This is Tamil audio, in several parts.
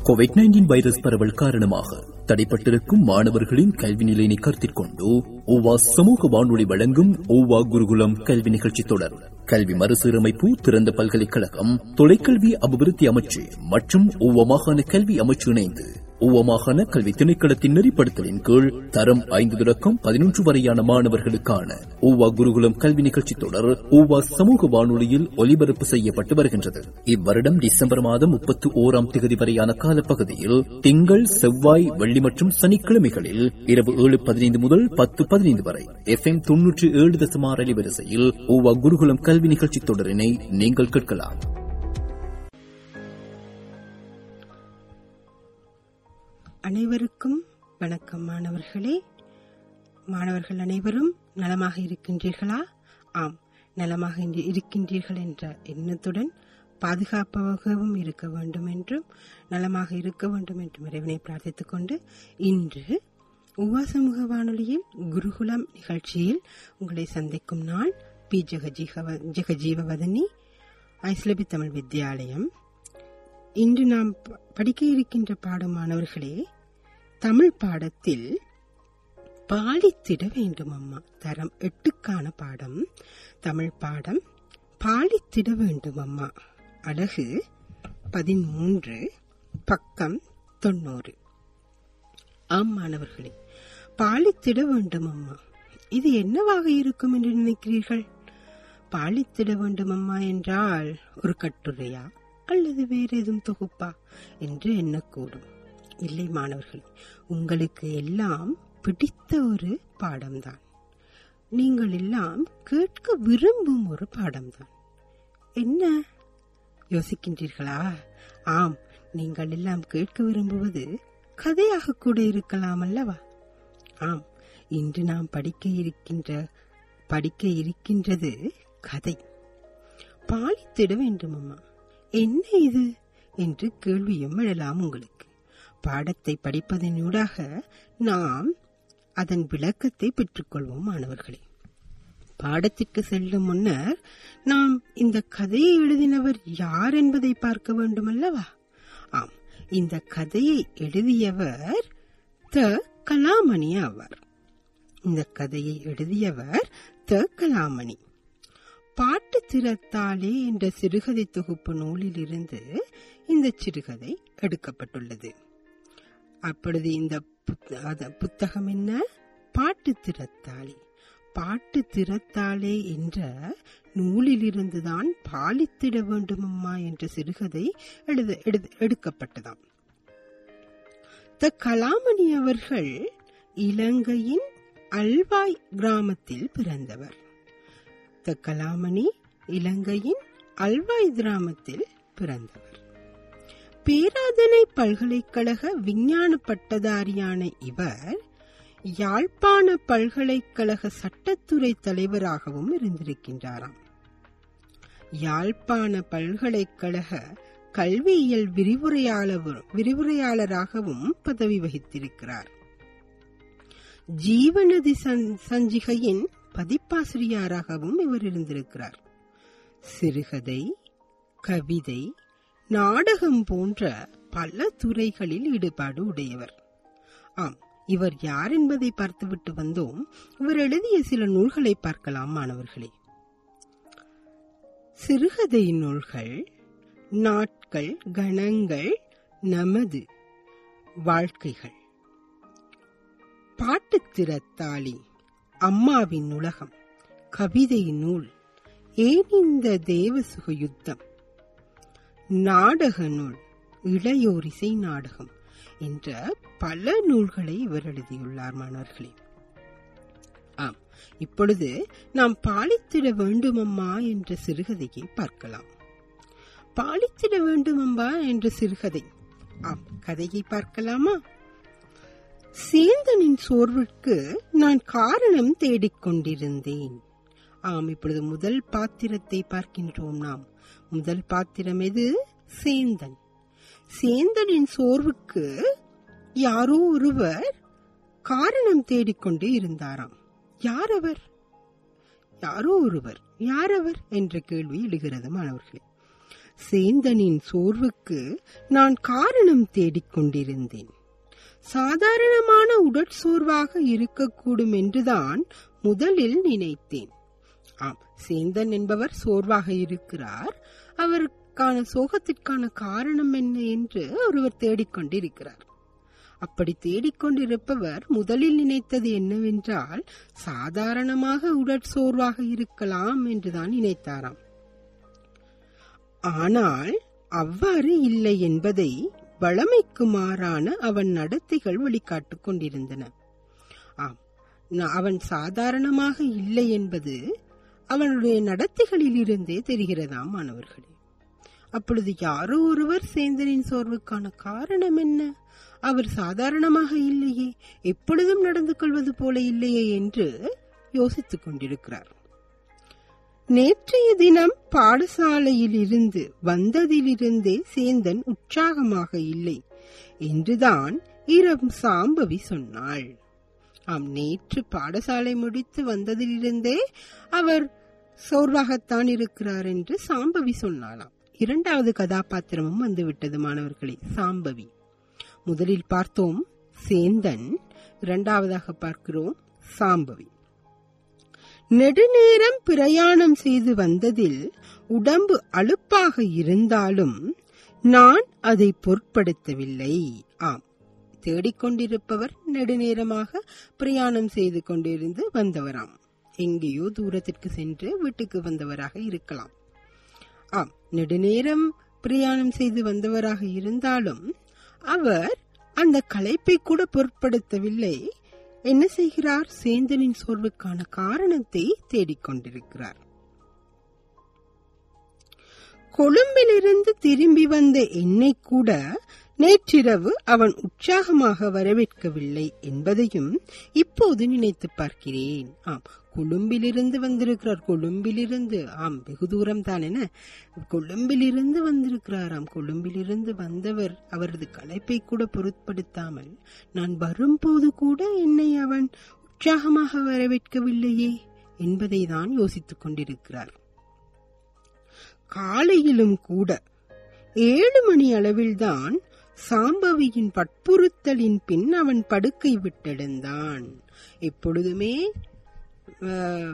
கோவிட் நைன்டீன் வைரஸ் பரவல் காரணமாக தடைப்பட்டிருக்கும் மாணவர்களின் கல்வி நிலையினை கருத்தில் கொண்டு ஓவா சமூக வானொலி வழங்கும் ஓவா குருகுலம் கல்வி நிகழ்ச்சி தொடர் கல்வி மறுசீரமைப்பு திறந்த பல்கலைக்கழகம் தொலைக்கல்வி அபிவிருத்தி அமைச்சு மற்றும் ஓவா மாகாண கல்வி அமைச்சு இணைந்து ஓவா மாகாண கல்வி திணைக்களத்தின் நெறிப்படுத்தலின் கீழ் தரம் ஐந்து தொடக்கம் பதினொன்று வரையான மாணவர்களுக்கான ஓவா குருகுலம் கல்வி நிகழ்ச்சி தொடர் ஓவா சமூக வானொலியில் ஒலிபரப்பு செய்யப்பட்டு வருகின்றது இவ்வருடம் டிசம்பர் மாதம் முப்பத்தி ஓராம் தேதி வரையான காலப்பகுதியில் திங்கள் செவ்வாய் வெள்ளி மற்றும் சனிக்கிழமைகளில் இரவு ஏழு பதினைந்து முதல் பத்து பதினைந்து வரை எஃப் எம் தொன்னூற்றி ஏழு தசமார் அலைவரிசையில் ஓவா குருகுலம் கல்வி நிகழ்ச்சி தொடரினை நீங்கள் கேட்கலாம் அனைவருக்கும் வணக்கம் மாணவர்களே மாணவர்கள் அனைவரும் நலமாக இருக்கின்றீர்களா ஆம் நலமாக இன்று இருக்கின்றீர்கள் என்ற எண்ணத்துடன் பாதுகாப்பாகவும் இருக்க வேண்டும் என்றும் நலமாக இருக்க வேண்டும் என்றும் இறைவனை பிரார்த்தித்துக் கொண்டு இன்று உவா சமூக வானொலியில் குருகுலம் நிகழ்ச்சியில் உங்களை சந்திக்கும் நாள் பி ஜெகஜீகவ ஜெகஜீவவதனி ஐஸ்லபி தமிழ் வித்யாலயம் இன்று நாம் ப- படிக்க இருக்கின்ற பாடம் மாணவர்களே தமிழ் பாடத்தில் பாலித்திட வேண்டும் அம்மா தரம் எட்டுக்கான பாடம் தமிழ் பாடம் பாலித்திட வேண்டும் அம்மா அழகு பதிமூன்று பக்கம் தொண்ணூறு ஆம் மாணவர்களே பாலித்திட வேண்டும் அம்மா இது என்னவாக இருக்கும் என்று நினைக்கிறீர்கள் பாலித்திட வேண்டும் அம்மா என்றால் ஒரு கட்டுரையா அல்லது வேறு எதுவும் தொகுப்பா என்று எண்ணக்கூடும் இல்லை மாணவர்களே உங்களுக்கு எல்லாம் பிடித்த ஒரு பாடம்தான் நீங்கள் எல்லாம் கேட்க விரும்பும் ஒரு பாடம்தான் என்ன யோசிக்கின்றீர்களா ஆம் நீங்கள் எல்லாம் கேட்க விரும்புவது கதையாக கூட இருக்கலாம் அல்லவா ஆம் இன்று நாம் படிக்க இருக்கின்ற படிக்க இருக்கின்றது கதை பாலித்திட வேண்டும் அம்மா என்ன இது என்று கேள்வியும் எழலாம் உங்களுக்கு பாடத்தை படிப்பதனூடாக நாம் அதன் விளக்கத்தை பெற்றுக்கொள்வோம் மாணவர்களே பாடத்திற்கு செல்லும் முன்னர் நாம் இந்த கதையை எழுதினவர் யார் என்பதை பார்க்க வேண்டும் அல்லவா ஆம் இந்த கதையை எழுதியவர் த கலாமணி ஆவார் இந்த கதையை எழுதியவர் த கலாமணி பாட்டு திறத்தாலே என்ற சிறுகதை தொகுப்பு நூலிலிருந்து இந்த சிறுகதை எடுக்கப்பட்டுள்ளது அப்பொழுது இந்த புத்த- அத- புத்தகம் என்ன பாட்டு திறத்தாலே பாட்டு திறத்தாலே என்ற நூலிலிருந்துதான் பாலித்திட வேண்டுமம்மா என்ற சிறுகதை எழுத எழுத- எடுக்கப்பட்டதாம் த கலாமணி அவர்கள் இலங்கையின் அல்வாய் கிராமத்தில் பிறந்தவர் த கலாமணி இலங்கையின் அல்வாய் கிராமத்தில் பிறந்தவர் பேராதனை பல்கலைக்கழக விஞ்ஞான பட்டதாரியான இவர் யாழ்ப்பாண பல்கலைக்கழக சட்டத்துறை தலைவராகவும் இருந்திருக்கின்றாராம் யாழ்ப்பாண பல்கலைக்கழக கல்வியியல் விரிவுரையாளர் விரிவுரையாளராகவும் பதவி வகித்திருக்கிறார் ஜீவநதி சஞ்- சஞ்சிகையின் பதிப்பாசிரியாராகவும் இவர் இருந்திருக்கிறார் சிறுகதை கவிதை நாடகம் போன்ற பல துறைகளில் ஈடுபாடு உடையவர் ஆம் இவர் யார் என்பதை பார்த்துவிட்டு வந்தோம் இவர் எழுதிய சில நூல்களை பார்க்கலாம் மாணவர்களே சிறுகதை நூல்கள் நாட்கள் கணங்கள் நமது வாழ்க்கைகள் பாட்டுத் திறத்தாளி அம்மாவின் உலகம் கவிதை நூல் ஏன் இந்த தேவசுக யுத்தம் நாடக நூல் இளையோர் இசை நாடகம் என்ற பல நூல்களை இவர் எழுதியுள்ளார் மாணவர்களே ஆம் இப்பொழுது நாம் பாலித்திட வேண்டுமம்மா என்ற சிறுகதையை பார்க்கலாம் பாலித்திட வேண்டுமம்மா என்ற சிறுகதை ஆம் கதையை பார்க்கலாமா சேந்தனின் சோர்விற்கு நான் காரணம் தேடிக் கொண்டிருந்தேன் ஆம் இப்பொழுது முதல் பாத்திரத்தை பார்க்கின்றோம் நாம் முதல் பாத்திரம் எது சேந்தன் சேந்தனின் சோர்வுக்கு யாரோ ஒருவர் காரணம் தேடிக்கொண்டு இருந்தாராம் யார் அவர் யாரோ ஒருவர் யார் அவர் என்ற கேள்வி எழுகிறது மாணவர்களே சேந்தனின் சோர்வுக்கு நான் காரணம் தேடிக் கொண்டிருந்தேன் சாதாரணமான உடற்சோர்வாக இருக்கக்கூடும் என்றுதான் முதலில் நினைத்தேன் ஆம் சேந்தன் என்பவர் சோர்வாக இருக்கிறார் அவருக்கான சோகத்திற்கான காரணம் என்ன என்று ஒருவர் தேடிக்கொண்டிருக்கிறார் அப்படி தேடிக்கொண்டிருப்பவர் முதலில் நினைத்தது என்னவென்றால் சாதாரணமாக உடற்சோர்வாக இருக்கலாம் என்றுதான் நினைத்தாராம் ஆனால் அவ்வாறு இல்லை என்பதை வளமைக்கு மாறான அவன் நடத்தைகள் வழிகாட்டிக் கொண்டிருந்தன ஆம் ந- அவன் சாதாரணமாக இல்லை என்பது அவனுடைய நடத்தைகளில் இருந்தே தெரிகிறதாம் மாணவர்களே அப்பொழுது யாரோ ஒருவர் சேந்தனின் சோர்வுக்கான காரணம் என்ன அவர் சாதாரணமாக இல்லையே எப்பொழுதும் நடந்து கொள்வது போல இல்லையே என்று யோசித்துக் கொண்டிருக்கிறார் நேற்றைய தினம் பாடசாலையில் இருந்து வந்ததிலிருந்தே சேந்தன் உற்சாகமாக இல்லை என்றுதான் இரம் சாம்பவி சொன்னாள் ஆம் நேற்று பாடசாலை முடித்து வந்ததிலிருந்தே அவர் சோர்வாகத்தான் இருக்கிறார் என்று சாம்பவி சொன்னாளாம் இரண்டாவது கதாபாத்திரமும் வந்துவிட்டது மாணவர்களே சாம்பவி முதலில் பார்த்தோம் சேந்தன் இரண்டாவதாக பார்க்கிறோம் சாம்பவி நெடுநேரம் பிரயாணம் செய்து வந்ததில் உடம்பு அலுப்பாக இருந்தாலும் நான் அதை பொருட்படுத்தவில்லை ஆம் தேடிக்கொண்டிருப்பவர் நெடுநேரமாக பிரயாணம் செய்து கொண்டிருந்து வந்தவராம் எங்கேயோ தூரத்திற்கு சென்று வீட்டுக்கு வந்தவராக இருக்கலாம் ஆம் நெடுநேரம் பிரயாணம் செய்து வந்தவராக இருந்தாலும் அவர் அந்த களைப்பை கூட பொருட்படுத்தவில்லை என்ன செய்கிறார் சேந்தனின் சோர்வுக்கான காரணத்தை தேடிக்கொண்டிருக்கிறார் கொழும்பிலிருந்து திரும்பி வந்த என்னை கூட நேற்றிரவு அவன் உற்சாகமாக வரவேற்கவில்லை என்பதையும் இப்போது நினைத்து பார்க்கிறேன் ஆம் கொழும்பிலிருந்து வந்திருக்கிறார் கொழும்பிலிருந்து ஆம் வெகு தூரம் தான் என கொழும்பிலிருந்து வந்திருக்கிறாராம் கொழும்பிலிருந்து வந்தவர் அவரது களைப்பை கூட பொருட்படுத்தாமல் நான் வரும்போது கூட என்னை அவன் உற்சாகமாக வரவேற்கவில்லையே என்பதை தான் யோசித்துக் கொண்டிருக்கிறார் காலையிலும் கூட ஏழு மணி அளவில்தான் சாம்பவியின் வற்புறுத்தலின் பின் அவன் படுக்கை விட்டெழுந்தான் எப்பொழுதுமே ஆஹ்,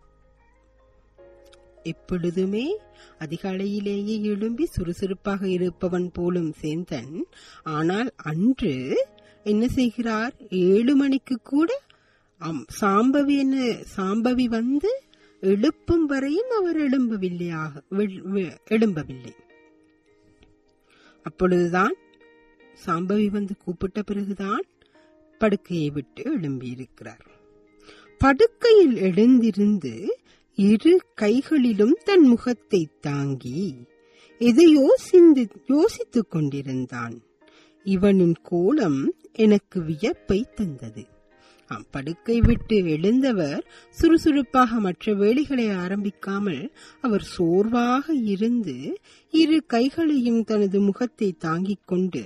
எப்பொழுதுமே அதிகாலையிலேயே எழும்பி சுறுசுறுப்பாக இருப்பவன் போலும் சேந்தன் ஆனால் அன்று என்ன செய்கிறார் ஏழு மணிக்கு கூட ஆம், சாம்பவி என்ன சாம்பவி வந்து எழுப்பும் வரையும் அவர் எழும்பவில்லையாக வெ- வெ- எழும்பவில்லை அப்பொழுதுதான் சாம்பவி வந்து கூப்பிட்ட பிறகுதான் படுக்கையை விட்டு எழும்பியிருக்கிறார் படுக்கையில் எழுந்திருந்து இரு கைகளிலும் தன் முகத்தை தாங்கி எதையோ சிந்தி யோசித்துக் கொண்டிருந்தான் இவனின் கோலம் எனக்கு வியப்பை தந்தது ஆம், படுக்கை விட்டு எழுந்தவர் சுறுசுறுப்பாக மற்ற வேலைகளை ஆரம்பிக்காமல் அவர் சோர்வாக இருந்து இரு கைகளையும் தனது முகத்தை தாங்கிக் கொண்டு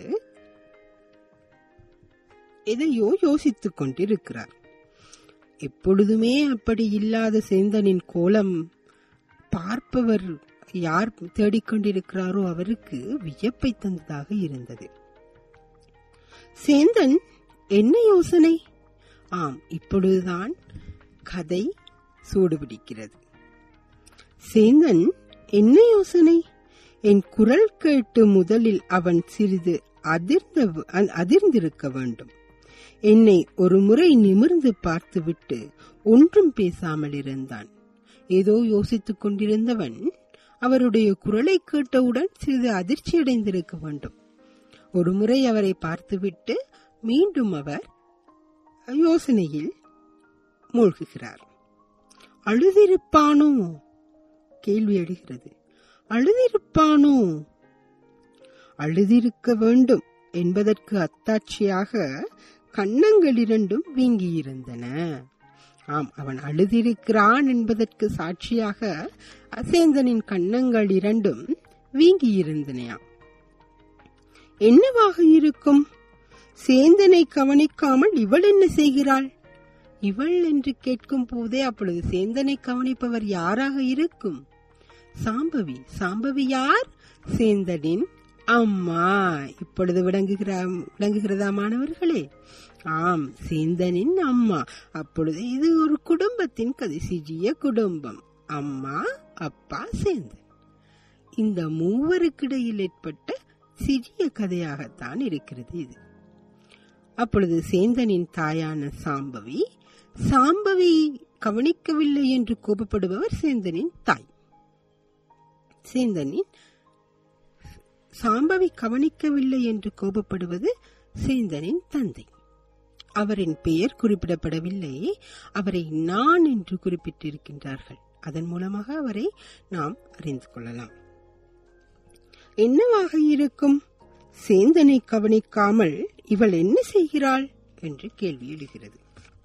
எதையோ யோசித்துக் கொண்டிருக்கிறார் எப்பொழுதுமே அப்படி இல்லாத சேந்தனின் கோலம் பார்ப்பவர் யார் தேடிக்கொண்டிருக்கிறாரோ அவருக்கு வியப்பை தந்ததாக இருந்தது சேந்தன் என்ன யோசனை ஆம் இப்பொழுதுதான் கதை சூடுபிடிக்கிறது சேந்தன் என்ன யோசனை என் குரல் கேட்டு முதலில் அவன் சிறிது அதிர்ந்த அ- அதிர்ந்திருக்க வேண்டும் என்னை ஒரு முறை நிமிர்ந்து பார்த்துவிட்டு ஒன்றும் பேசாமல் இருந்தான் ஏதோ யோசித்துக் கொண்டிருந்தவன் அவருடைய குரலை கேட்டவுடன் சிறிது அதிர்ச்சியடைந்திருக்க வேண்டும் ஒரு முறை அவரை பார்த்துவிட்டு மீண்டும் அவர் யோசனையில் மூழ்குகிறார் அழுதிருப்பானோ கேள்வி எழுகிறது அழுதிருப்பானோ அழுதிருக்க வேண்டும் என்பதற்கு அத்தாட்சியாக கன்னங்கள் இரண்டும் வீங்கியிருந்தன ஆம் அவன் அழுதிருக்கிறான் என்பதற்கு சாட்சியாக அசேந்தனின் கன்னங்கள் இரண்டும் வீங்கியிருந்தனையாம் என்னவாக இருக்கும் சேந்தனை கவனிக்காமல் இவள் என்ன செய்கிறாள் இவள் என்று கேட்கும் போதே அப்பொழுது சேந்தனை கவனிப்பவர் யாராக இருக்கும் சாம்பவி சாம்பவி யார் சேந்தனின் அம்மா இப்பொழுது விளங்குகிறா விளங்குகிறதா மாணவர்களே ஆம் சேந்தனின் அம்மா அப்பொழுது இது ஒரு குடும்பத்தின் கதை சிறிய குடும்பம் அம்மா அப்பா சேந்தன் இந்த மூவருக்கிடையில் ஏற்பட்ட சிறிய கதையாகத்தான் இருக்கிறது இது அப்பொழுது சேந்தனின் தாயான சாம்பவி சாம்பவி கவனிக்கவில்லை என்று கோபப்படுபவர் சேந்தனின் தாய் சேந்தனின் சாம்பவி கவனிக்கவில்லை என்று கோபப்படுவது சேந்தனின் தந்தை அவரின் பெயர் குறிப்பிடப்படவில்லை அவரை நான் என்று குறிப்பிட்டிருக்கின்றார்கள் அதன் மூலமாக அவரை நாம் அறிந்து கொள்ளலாம் என்னவாக இருக்கும் சேந்தனை கவனிக்காமல் இவள் என்ன செய்கிறாள் என்று கேள்வி எழுகிறது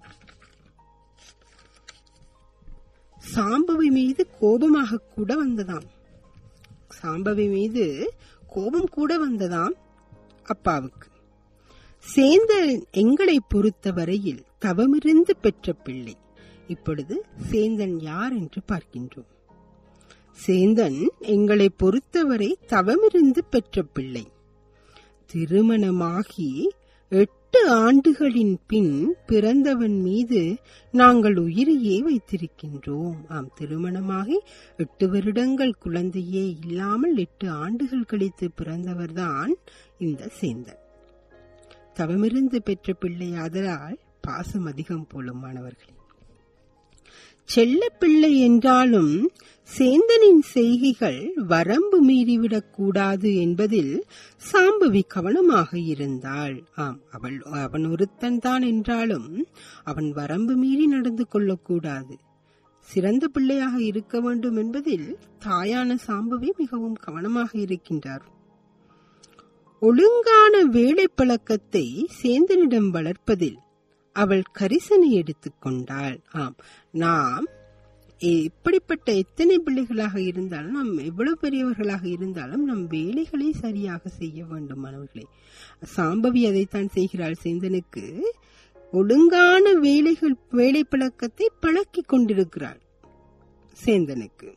சாம்பவி மீது கோபமாக கூட வந்ததாம் சாம்பவி மீது கோபம் கூட வந்ததாம் அப்பாவுக்கு சேந்தன் எங்களை பொறுத்தவரையில் தவமிருந்து பெற்ற பிள்ளை இப்பொழுது சேந்தன் யார் என்று பார்க்கின்றோம் சேந்தன் எங்களை பொறுத்தவரை தவமிருந்து பெற்ற பிள்ளை திருமணமாகி எட்டு ஆண்டுகளின் பின் பிறந்தவன் மீது நாங்கள் உயிரையே வைத்திருக்கின்றோம் ஆம் திருமணமாகி எட்டு வருடங்கள் குழந்தையே இல்லாமல் எட்டு ஆண்டுகள் கழித்து பிறந்தவர்தான் இந்த சேந்தன் தவமிருந்து பெற்ற பிள்ளை ஆதலால் பாசம் அதிகம் போலும் மாணவர்களே செல்ல பிள்ளை என்றாலும் சேந்தனின் செய்கைகள் வரம்பு மீறிவிடக் கூடாது என்பதில் சாம்பவி கவனமாக இருந்தாள் ஆம் அவள் அவன் ஒருத்தன் தான் என்றாலும் அவன் வரம்பு மீறி நடந்து கொள்ளக்கூடாது சிறந்த பிள்ளையாக இருக்க வேண்டும் என்பதில் தாயான சாம்பவி மிகவும் கவனமாக இருக்கின்றார் ஒழுங்கான வேலை பழக்கத்தை சேந்தனிடம் வளர்ப்பதில் அவள் கரிசனை எடுத்துக்கொண்டாள் ஆம் நாம் எப்படிப்பட்ட எத்தனை பிள்ளைகளாக இருந்தாலும் நாம் எவ்வளவு பெரியவர்களாக இருந்தாலும் நம் வேலைகளை சரியாக செய்ய வேண்டும் மாணவர்களே சாம்பவி அதைத்தான் செய்கிறாள் சேந்தனுக்கு ஒழுங்கான வேலைகள் வேலை பழக்கத்தை பழக்கி கொண்டிருக்கிறாள் சேந்தனுக்கு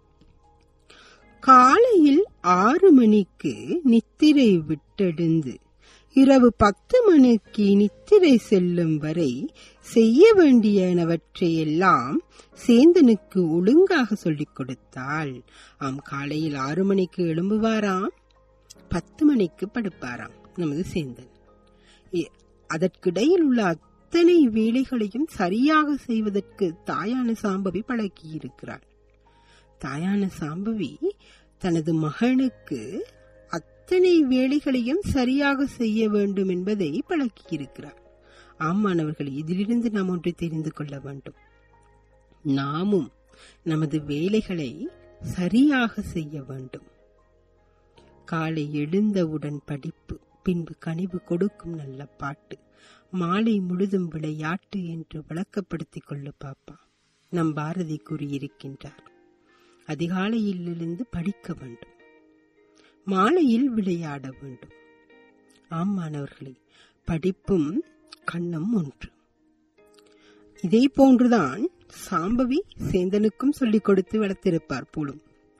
காலையில் ஆறு மணிக்கு நித்திரை விட்டெழுந்து இரவு பத்து மணிக்கு நித்திரை செல்லும் வரை செய்ய வேண்டியனவற்றையெல்லாம் சேந்தனுக்கு ஒழுங்காக சொல்லிக் கொடுத்தாள் ஆம் காலையில் ஆறு மணிக்கு எழும்புவாராம் பத்து மணிக்கு படுப்பாராம் நமது சேந்தன் அதற்கிடையில் உள்ள அத்தனை வேலைகளையும் சரியாக செய்வதற்கு தாயான சாம்பவி பழக்கி இருக்கிறாள் தாயான சாம்பவி தனது மகனுக்கு அத்தனை வேலைகளையும் சரியாக செய்ய வேண்டும் என்பதை பழக்கியிருக்கிறார் ஆமானவர்கள் இதிலிருந்து நாம் ஒன்று தெரிந்து கொள்ள வேண்டும் நாமும் நமது வேலைகளை சரியாக செய்ய வேண்டும் காலை எழுந்தவுடன் படிப்பு பின்பு கனிவு கொடுக்கும் நல்ல பாட்டு மாலை முழுதும் விளையாட்டு என்று விளக்கப்படுத்திக் கொள்ளு பாப்பா நம் பாரதி கூறியிருக்கின்றார் அதிகாலையில் இருந்து படிக்க வேண்டும் மாலையில் விளையாட வேண்டும் ஆம் மாணவர்களே படிப்பும் கண்ணும் ஒன்று இதே போன்றுதான் சாம்பவி சேந்தனுக்கும் சொல்லிக் கொடுத்து வளர்த்திருப்பார் போலும்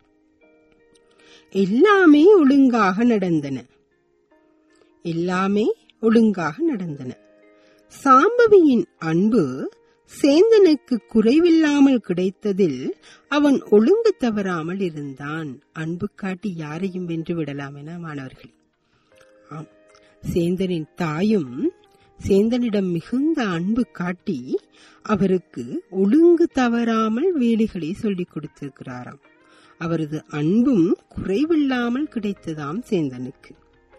எல்லாமே ஒழுங்காக நடந்தன எல்லாமே ஒழுங்காக நடந்தன சாம்பவியின் அன்பு சேந்தனுக்கு குறைவில்லாமல் கிடைத்ததில் அவன் ஒழுங்கு தவறாமல் இருந்தான் அன்பு காட்டி யாரையும் வென்று விடலாம் என மாணவர்களே ஆம் சேந்தனின் தாயும் சேந்தனிடம் மிகுந்த அன்பு காட்டி அவருக்கு ஒழுங்கு தவறாமல் வேலைகளை சொல்லிக் கொடுத்திருக்கிறாராம் அவரது அன்பும் குறைவில்லாமல் கிடைத்ததாம் சேந்தனுக்கு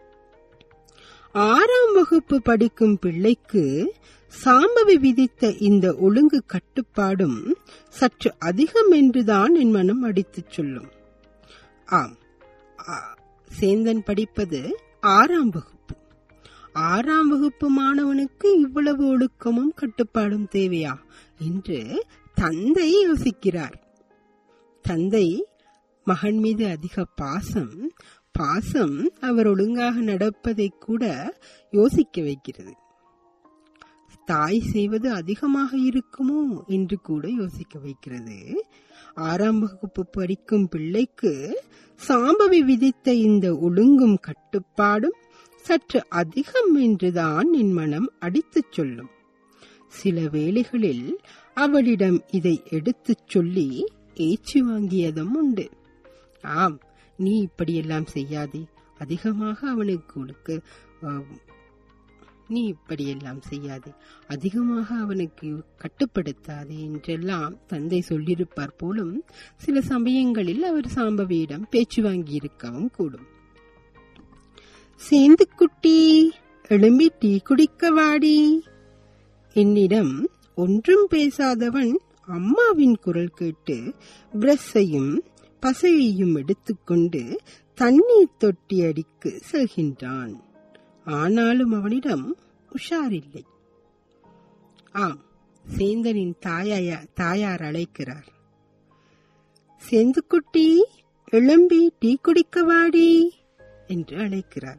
ஆறாம் வகுப்பு படிக்கும் பிள்ளைக்கு சாம்பவி விதித்த இந்த ஒழுங்கு கட்டுப்பாடும் சற்று அதிகம் என்றுதான் என் மனம் அடித்துச் சொல்லும் ஆம் சேந்தன் படிப்பது ஆறாம் வகுப்பு ஆறாம் வகுப்பு மாணவனுக்கு இவ்வளவு ஒழுக்கமும் கட்டுப்பாடும் தேவையா என்று தந்தை யோசிக்கிறார் தந்தை மகன் மீது அதிக பாசம் பாசம் அவர் ஒழுங்காக நடப்பதை கூட யோசிக்க வைக்கிறது தாய் செய்வது அதிகமாக இருக்குமோ என்று கூட யோசிக்க வைக்கிறது ஆறாம் வகுப்பு படிக்கும் பிள்ளைக்கு சாம்பவி விதித்த இந்த ஒழுங்கும் கட்டுப்பாடும் சற்று அதிகம் என்றுதான் என் மனம் அடித்துச் சொல்லும் சில வேளைகளில் அவளிடம் இதை எடுத்துச் சொல்லி ஏச்சு வாங்கியதும் உண்டு ஆம் நீ இப்படியெல்லாம் செய்யாதே அதிகமாக அவனுக்கு கொடுக்க ஆம், நீ இப்படியெல்லாம் செய்யாதே அதிகமாக அவனுக்கு கட்டுப்படுத்தாதே என்றெல்லாம் தந்தை சொல்லியிருப்பார் போலும் சில சமயங்களில் அவர் சாம்பவியிடம் பேச்சு வாங்கியிருக்கவும் கூடும் சேந்து குட்டி எழும்பி டீ குடிக்க வாடி என்னிடம் ஒன்றும் பேசாதவன் அம்மாவின் குரல் கேட்டு பிரஷையும் பசையையும் எடுத்துக்கொண்டு தண்ணீர் தொட்டி அடிக்கு செல்கின்றான் ஆனாலும் அவனிடம் உஷாரில்லை ஆம் சேந்தனின் தாயாய தாயார் அழைக்கிறார் செந்துக்குட்டி எழும்பி டீ குடிக்க வாடி என்று அழைக்கிறார்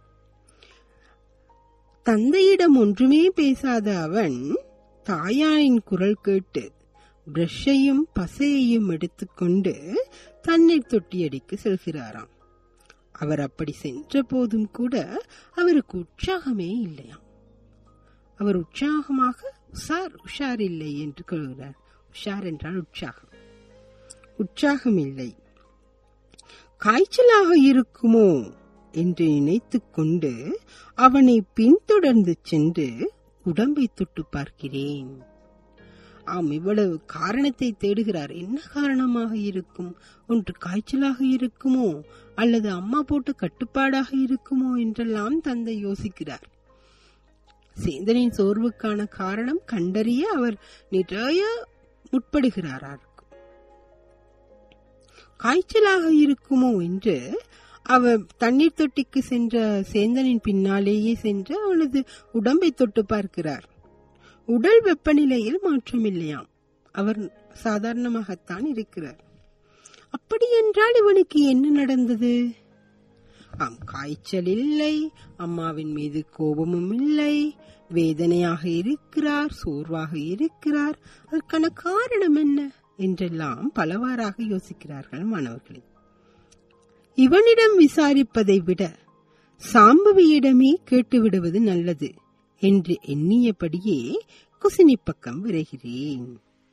தந்தையிடம் ஒன்றுமே பேசாத அவன் தாயாரின் குரல் கேட்டு பிரஷையும் பசையையும் எடுத்துக்கொண்டு தண்ணீர் தொட்டியடிக்கு செல்கிறாராம் அவர் அப்படி சென்ற போதும் கூட அவருக்கு உற்சாகமே இல்லையாம் அவர் உற்சாகமாக உஷார் உஷார் இல்லை என்று கொள்கிறார் உஷார் என்றால் உற்சாகம் உற்சாகம் இல்லை காய்ச்சலாக இருக்குமோ என்று நினைத்துக் கொண்டு அவனை பின்தொடர்ந்து சென்று உடம்பை தொட்டு பார்க்கிறேன் ஆம் இவ்வளவு காரணத்தை தேடுகிறார் என்ன காரணமாக இருக்கும் ஒன்று காய்ச்சலாக இருக்குமோ அல்லது அம்மா போட்டு கட்டுப்பாடாக இருக்குமோ என்றெல்லாம் தந்தை யோசிக்கிறார் சேந்தனின் சோர்வுக்கான காரணம் கண்டறிய அவர் நிறைய முற்படுகிறாரார் காய்ச்சலாக இருக்குமோ என்று அவர் தண்ணீர் தொட்டிக்கு சென்ற சேந்தனின் பின்னாலேயே சென்று அவனது உடம்பை தொட்டு பார்க்கிறார் உடல் வெப்பநிலையில் மாற்றம் இல்லையாம் அவர் சாதாரணமாகத்தான் இருக்கிறார் அப்படி என்றால் இவனுக்கு என்ன நடந்தது ஆம் காய்ச்சல் இல்லை அம்மாவின் மீது கோபமும் இல்லை வேதனையாக இருக்கிறார் சோர்வாக இருக்கிறார் அதற்கான காரணம் என்ன என்றெல்லாம் பலவாறாக யோசிக்கிறார்கள் மாணவர்களே இவனிடம் விசாரிப்பதை விட சாம்பவியிடமே கேட்டுவிடுவது நல்லது என்று எண்ணியபடியே குசினி பக்கம் விரைகிறேன்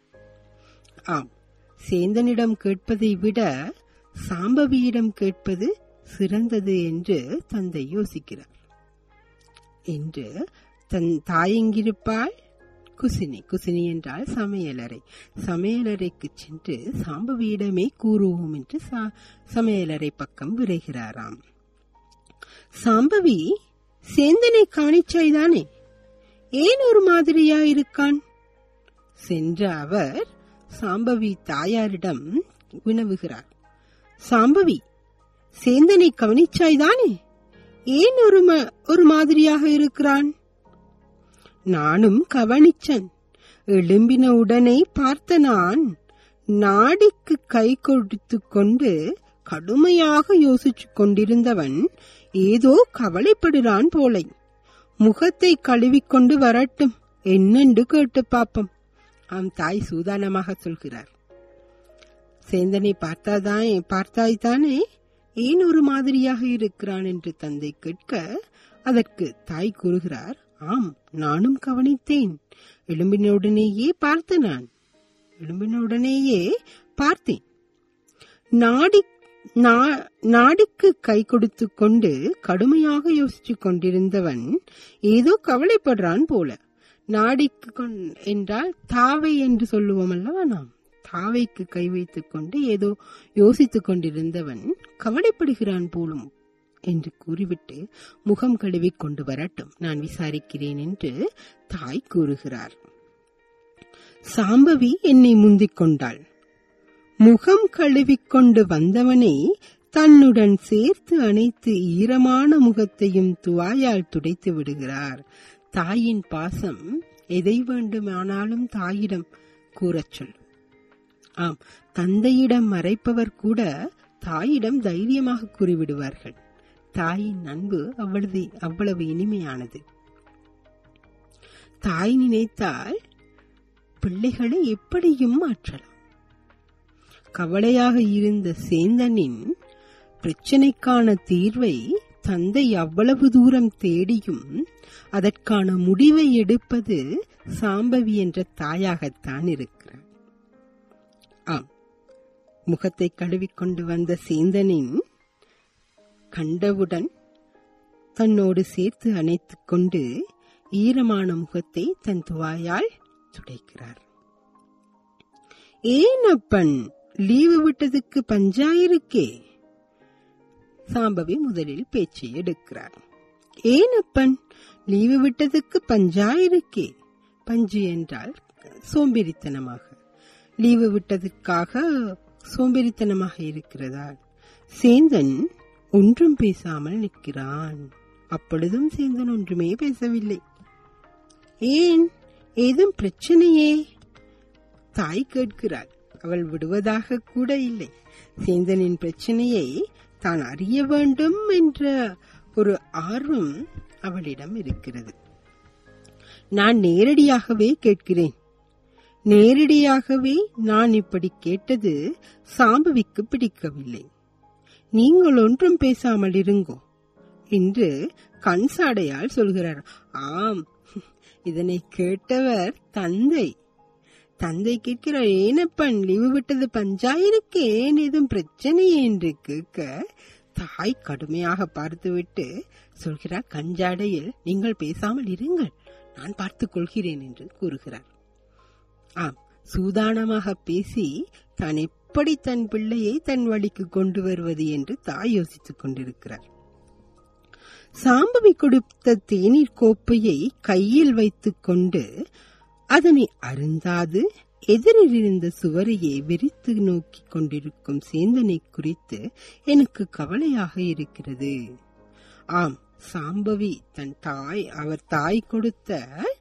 ஆம் சேந்தனிடம் கேட்பதை விட சாம்பவியிடம் கேட்பது சிறந்தது என்று தந்தை யோசிக்கிறார் என்று தன் தாயெங்கிருப்பாள் குசினி குசினி என்றால் சமையலறை சமையலறைக்கு சென்று சாம்பவியிடமே கூறுவோம் என்று சா- சமையலறை பக்கம் விரைகிறாராம் சாம்பவி சேந்தனை காணிச்சாய்தானே ஏன் ஒரு மாதிரியா இருக்கான் சென்ற அவர் சாம்பவி தாயாரிடம் வினவுகிறார் சாம்பவி சேந்தனை கவனிச்சாய்தானே ஏன் ஒரு ம- ஒரு மாதிரியாக இருக்கிறான் நானும் கவனிச்சன் எழும்பின உடனே பார்த்த நான் நாடிக்கு கை கொடுத்து கொண்டு கடுமையாக யோசிச்சுக் கொண்டிருந்தவன் ஏதோ கவலைப்படுறான் போலை முகத்தை கழுவிக்கொண்டு வரட்டும் என்னென்று கேட்டு பாப்போம் ஆம் தாய் சூதானமாக சொல்கிறார் சேந்தனை பார்த்தாதான் பார்த்தாய்தானே ஏன் ஒரு மாதிரியாக இருக்கிறான் என்று தந்தை கேட்க அதற்கு தாய் கூறுகிறார் ஆம் நானும் கவனித்தேன் எழும்பினுடனேயே பார்த்த நான் எழும்பினுடனேயே பார்த்தேன் நாடி நா- நாடிக்கு கை கொடுத்து கொண்டு கடுமையாக யோசிச்சுக் கொண்டிருந்தவன் ஏதோ கவலைப்படுறான் போல நாடிக்கு கொண்- என்றால் தாவை என்று சொல்லுவோம் அல்லவா நாம் தாவைக்கு கை வைத்துக் கொண்டு ஏதோ யோசித்துக் கொண்டிருந்தவன் கவலைப்படுகிறான் போலும் என்று கூறிவிட்டு முகம் கழுவி கொண்டு வரட்டும் நான் விசாரிக்கிறேன் என்று தாய் கூறுகிறார் சாம்பவி என்னை முந்திக் கொண்டாள் முகம் கழுவிக்கொண்டு வந்தவனை தன்னுடன் சேர்த்து அணைத்து ஈரமான முகத்தையும் துவாயால் துடைத்து விடுகிறார் தாயின் பாசம் எதை வேண்டுமானாலும் தாயிடம் கூறச் சொல்லும் ஆம் தந்தையிடம் மறைப்பவர் கூட தாயிடம் தைரியமாக கூறிவிடுவார்கள் தாயின் அன்பு அவ்வளவு அவ்வளவு இனிமையானது தாய் நினைத்தால் பிள்ளைகளை எப்படியும் மாற்றலாம் கவலையாக இருந்த சேந்தனின் பிரச்சனைக்கான தீர்வை தந்தை அவ்வளவு தூரம் தேடியும் அதற்கான முடிவை எடுப்பது சாம்பவி என்ற தாயாகத்தான் இருக்கிறார் ஆம் முகத்தை கழுவிக்கொண்டு வந்த சேந்தனின் கண்டவுடன் தன்னோடு சேர்த்து அணைத்துக் கொண்டு ஈரமான முகத்தை தன் துவாயால் துடைக்கிறார் ஏன் அப்பன் லீவு விட்டதுக்கு பஞ்சாயிருக்கே சாம்பவி முதலில் பேச்சை எடுக்கிறார் ஏன் அப்பன் லீவு விட்டதுக்கு பஞ்சாயிருக்கே பஞ்சு என்றால் சோம்பேறித்தனமாக லீவு விட்டதற்காக சோம்பேறித்தனமாக இருக்கிறதா சேந்தன் ஒன்றும் பேசாமல் நிற்கிறான் அப்பொழுதும் சேந்தன் ஒன்றுமே பேசவில்லை ஏன் ஏதும் பிரச்சனையே தாய் கேட்கிறாள் அவள் விடுவதாக கூட இல்லை சேந்தனின் பிரச்சனையை தான் அறிய வேண்டும் என்ற ஒரு ஆர்வம் அவளிடம் இருக்கிறது நான் நேரடியாகவே கேட்கிறேன் நேரடியாகவே நான் இப்படி கேட்டது சாம்பவிக்கு பிடிக்கவில்லை நீங்கள் ஒன்றும் பேசாமல் இருங்கோ என்று கண்சாடையால் சொல்கிறார் ஆம் இதனை கேட்டவர் தந்தை தந்தை கேட்கிறார் ஏனப்பன் லீவு விட்டது பஞ்சாயிருக்கு ஏன் எதுவும் பிரச்சனை என்று கேட்க தாய் கடுமையாக பார்த்துவிட்டு சொல்கிறார் கஞ்சாடையில் நீங்கள் பேசாமல் இருங்கள் நான் பார்த்துக் கொள்கிறேன் என்று கூறுகிறார் ஆம் சூதானமாக பேசி தான் எப்படி தன் பிள்ளையை தன் வழிக்கு கொண்டு வருவது என்று தாய் யோசித்துக் கொண்டிருக்கிறார் சாம்பவி கொடுத்த தேநீர் கோப்பையை கையில் வைத்துக் கொண்டு அதனை அருந்தாது எதிரில் இருந்த சுவரையே வெறித்து நோக்கிக் கொண்டிருக்கும் சேந்தனை குறித்து எனக்கு கவலையாக இருக்கிறது ஆம் சாம்பவி தன் தாய் அவர் தாய் கொடுத்த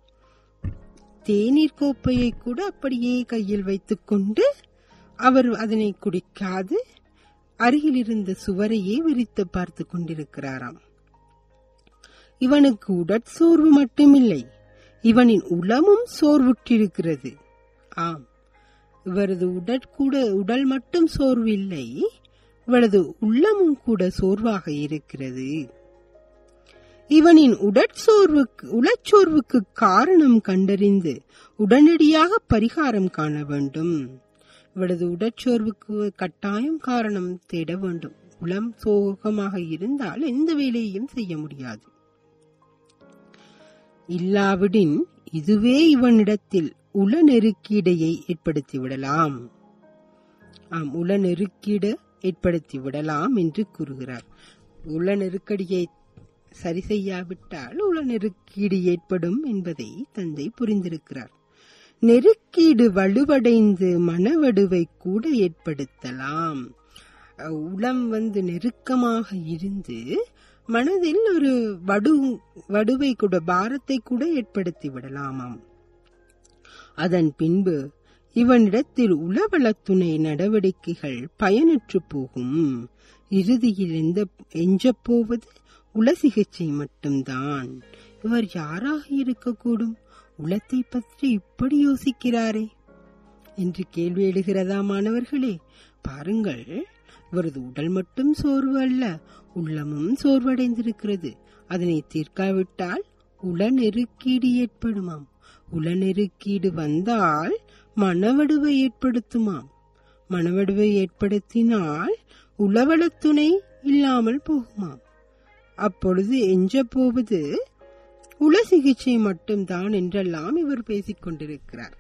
தேநீர் கோப்பையை கூட அப்படியே கையில் வைத்துக் கொண்டு அவர் அதனை குடிக்காது அருகில் இருந்த சுவரையே விரித்து பார்த்து கொண்டிருக்கிறாராம் இவனுக்கு உடற்சோர்வு மட்டுமில்லை இவனின் உளமும் சோர்வுற்றிருக்கிறது ஆம் இவரது உடற்கூட உடல் மட்டும் சோர்வு இல்லை இவரது உள்ளமும் கூட சோர்வாக இருக்கிறது இவனின் உடற்சோர்வுக்கு உளச்சோர்வுக்கு காரணம் கண்டறிந்து உடனடியாக பரிகாரம் காண வேண்டும் இவளது உடற்சோர்வுக்கு கட்டாயம் காரணம் தேட வேண்டும் உளம் சோகமாக இருந்தால் எந்த வேலையையும் செய்ய முடியாது இல்லாவிடின் இதுவே இவனிடத்தில் உள நெருக்கீடையை ஏற்படுத்தி விடலாம் ஆம் உள நெருக்கீடு ஏற்படுத்தி விடலாம் என்று கூறுகிறார் உள நெருக்கடியை சரி செய்யாவிட்டால் உள நெருக்கீடு ஏற்படும் என்பதை தந்தை புரிந்திருக்கிறார் நெருக்கீடு வலுவடைந்து மனவடுவை கூட ஏற்படுத்தலாம் உளம் வந்து நெருக்கமாக இருந்து மனதில் ஒரு வடு வடுவை கூட பாரத்தை கூட ஏற்படுத்தி விடலாமாம் அதன் பின்பு இவனிடத்தில் உளவளத்துணை நடவடிக்கைகள் பயனற்று போகும் இறுதியில் எந்த எஞ்சப் போவது உள சிகிச்சை மட்டும்தான் இவர் யாராக இருக்கக்கூடும் உளத்தை பற்றி இப்படி யோசிக்கிறாரே என்று கேள்வி எழுகிறதா மாணவர்களே பாருங்கள் இவரது உடல் மட்டும் சோர்வு அல்ல உள்ளமும் சோர்வடைந்திருக்கிறது அதனை தீர்க்காவிட்டால் உள நெருக்கீடு ஏற்படுமாம் உள நெருக்கீடு வந்தால் மனவடுவை ஏற்படுத்துமாம் மனவடுவை ஏற்படுத்தினால் உளவளத்துணை இல்லாமல் போகுமாம் அப்பொழுது எஞ்ச போவது உள சிகிச்சை மட்டும்தான் என்றெல்லாம் இவர் பேசிக் கொண்டிருக்கிறார்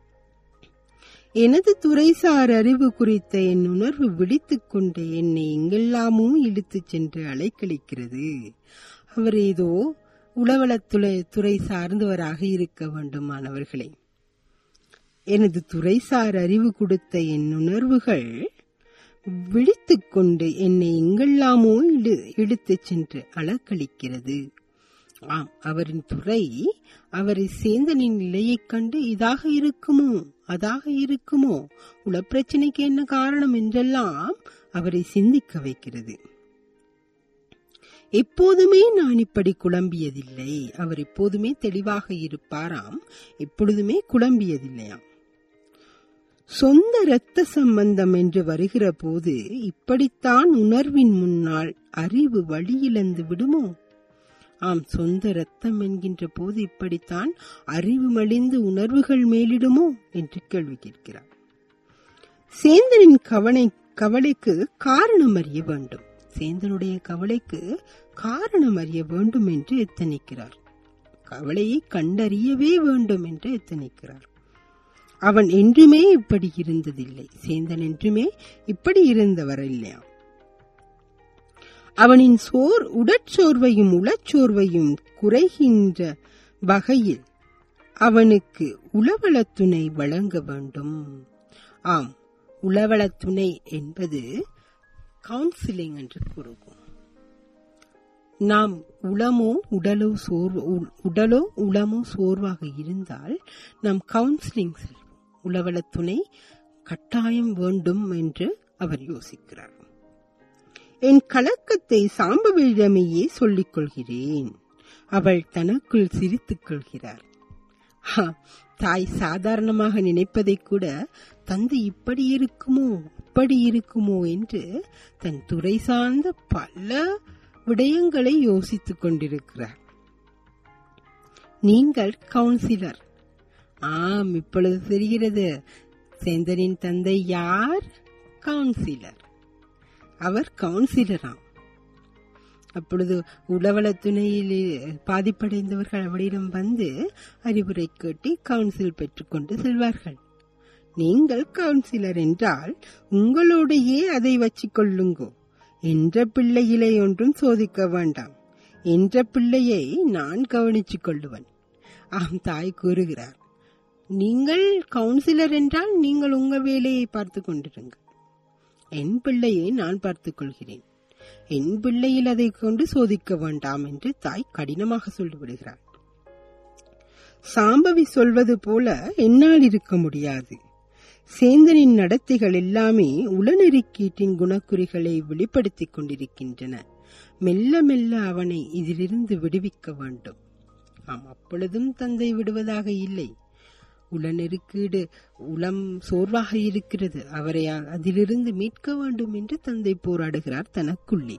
எனது துறைசார் அறிவு குறித்த என் உணர்வு விழித்துக் கொண்டு என்னை எங்கெல்லாமோ இழுத்துச் சென்று அலைக்கழிக்கிறது அவர் ஏதோ உளவளத்துறை துறை சார்ந்தவராக இருக்க வேண்டும் மாணவர்களே எனது துறைசார் அறிவு கொடுத்த என் உணர்வுகள் விழித்துக் கொண்டு என்னை எங்கெல்லாமோ இழு இழுத்துச் சென்று அலக்களிக்கிறது ஆம் அவரின் துறை அவரை சேந்தனின் நிலையைக் கண்டு இதாக இருக்குமோ அதாக இருக்குமோ உளப்பிரச்சனைக்கு என்ன காரணம் என்றெல்லாம் அவரை சிந்திக்க வைக்கிறது எப்போதுமே நான் இப்படி குழம்பியதில்லை அவர் எப்போதுமே தெளிவாக இருப்பாராம் எப்பொழுதுமே குழம்பியதில்லையாம் சொந்த இரத்த சம்பந்தம் என்று வருகிற போது இப்படித்தான் உணர்வின் முன்னால் அறிவு வழியிழந்து விடுமோ ஆம் சொந்த இரத்தம் என்கின்ற போது இப்படித்தான் அறிவு மலிந்து உணர்வுகள் மேலிடுமோ என்று கேள்வி கேட்கிறார் சேந்தனின் கவனை கவலைக்கு காரணம் அறிய வேண்டும் சேந்தனுடைய கவலைக்கு காரணம் அறிய வேண்டும் என்று எத்தனிக்கிறார் கவலையை கண்டறியவே வேண்டும் என்று எத்தனிக்கிறார் அவன் என்றுமே இப்படி இருந்ததில்லை சேந்தன் என்றுமே இப்படி இருந்தவர் இல்லையா அவனின் சோர் உடற்சோர்வையும் உளச்சோர்வையும் குறைகின்ற வகையில் அவனுக்கு உளவளத்துணை வழங்க வேண்டும் ஆம் உளவளத்துணை என்பது கவுன்சிலிங் என்று கூறுவோம் நாம் உளமோ உடலோ சோர்வு உடலோ உளமோ சோர்வாக இருந்தால் நாம் கவுன்சிலிங் செல்வோம் உளவளத்துணை கட்டாயம் வேண்டும் என்று அவர் யோசிக்கிறார் என் கலக்கத்தை சாம்பவிடமையே சொல்லிக் கொள்கிறேன் அவள் தனக்குள் சிரித்துக் கொள்கிறார் தாய் சாதாரணமாக நினைப்பதை கூட தந்தை இப்படி இருக்குமோ அப்படி இருக்குமோ என்று தன் துறை சார்ந்த பல விடயங்களை யோசித்துக் கொண்டிருக்கிறார் நீங்கள் கவுன்சிலர் ஆம் இப்பொழுது தெரிகிறது சேந்தனின் தந்தை யார் கவுன்சிலர் அவர் கவுன்சிலராம் அப்பொழுது உளவள துணையில் பாதிப்படைந்தவர்கள் அவரிடம் வந்து அறிவுரை கேட்டு கவுன்சில் பெற்றுக்கொண்டு செல்வார்கள் நீங்கள் கவுன்சிலர் என்றால் உங்களோடையே அதை வச்சுக் கொள்ளுங்கோ என்ற பிள்ளையிலே ஒன்றும் சோதிக்க வேண்டாம் என்ற பிள்ளையை நான் கவனிச்சுக் கொள்ளுவன் ஆம் தாய் கூறுகிறார் நீங்கள் கவுன்சிலர் என்றால் நீங்கள் உங்க வேலையை பார்த்து கொண்டிருங்கள் என் பிள்ளையை நான் பார்த்துக் கொள்கிறேன் என் பிள்ளையில் அதை கொண்டு சோதிக்க வேண்டாம் என்று தாய் கடினமாக சொல்லிவிடுகிறார் சாம்பவி சொல்வது போல என்னால் இருக்க முடியாது சேந்தனின் நடத்தைகள் எல்லாமே உளநெறிக்கீட்டின் குணக்குறிகளை வெளிப்படுத்திக் கொண்டிருக்கின்றன மெல்ல மெல்ல அவனை இதிலிருந்து விடுவிக்க வேண்டும் ஆம் அப்பொழுதும் தந்தை விடுவதாக இல்லை உளநெருக்கீடு உளம் சோர்வாக இருக்கிறது அவரை அதிலிருந்து மீட்க வேண்டும் என்று தந்தை போராடுகிறார் தனக்குள்ளே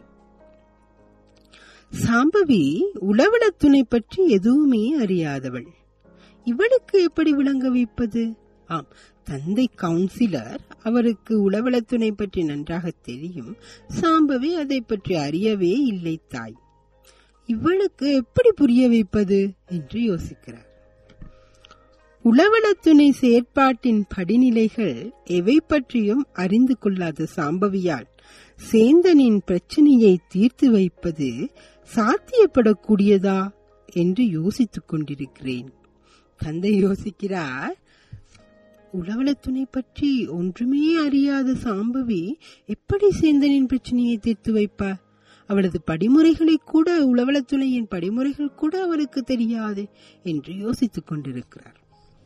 சாம்பவி உளவிட துணை பற்றி எதுவுமே அறியாதவள் இவளுக்கு எப்படி விளங்க வைப்பது ஆம் தந்தை கவுன்சிலர் அவருக்கு உளவளத்துணை பற்றி நன்றாக தெரியும் சாம்பவி அதை பற்றி அறியவே இல்லை தாய் இவளுக்கு எப்படி புரிய வைப்பது என்று யோசிக்கிறார் உளவளத்துணை செயற்பாட்டின் படிநிலைகள் எவை பற்றியும் அறிந்து கொள்ளாத சாம்பவியால் சேந்தனின் பிரச்சனையை தீர்த்து வைப்பது சாத்தியப்படக்கூடியதா என்று யோசித்துக் கொண்டிருக்கிறேன் தந்தை யோசிக்கிறார் உளவளத்துணை பற்றி ஒன்றுமே அறியாத சாம்பவி எப்படி சேந்தனின் பிரச்சனையை தீர்த்து வைப்பார் அவளது படிமுறைகளை கூட உளவளத்துணையின் படிமுறைகள் கூட அவருக்கு தெரியாது என்று யோசித்துக் கொண்டிருக்கிறார்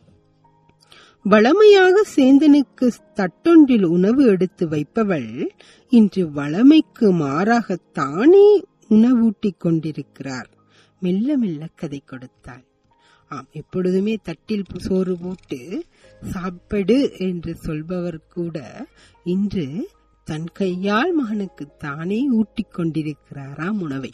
வளமையாக சேந்தனுக்கு தட்டொன்றில் உணவு எடுத்து வைப்பவள் இன்று வளமைக்கு மாறாக தானே உணவூட்டிக் கொண்டிருக்கிறார் மெல்ல மெல்ல கதை கொடுத்தாள் ஆம் எப்பொழுதுமே தட்டில் சோறு போட்டு சாப்பிடு என்று சொல்பவர் கூட இன்று தன் கையால் மகனுக்கு தானே ஊட்டிக் கொண்டிருக்கிறாராம் உணவை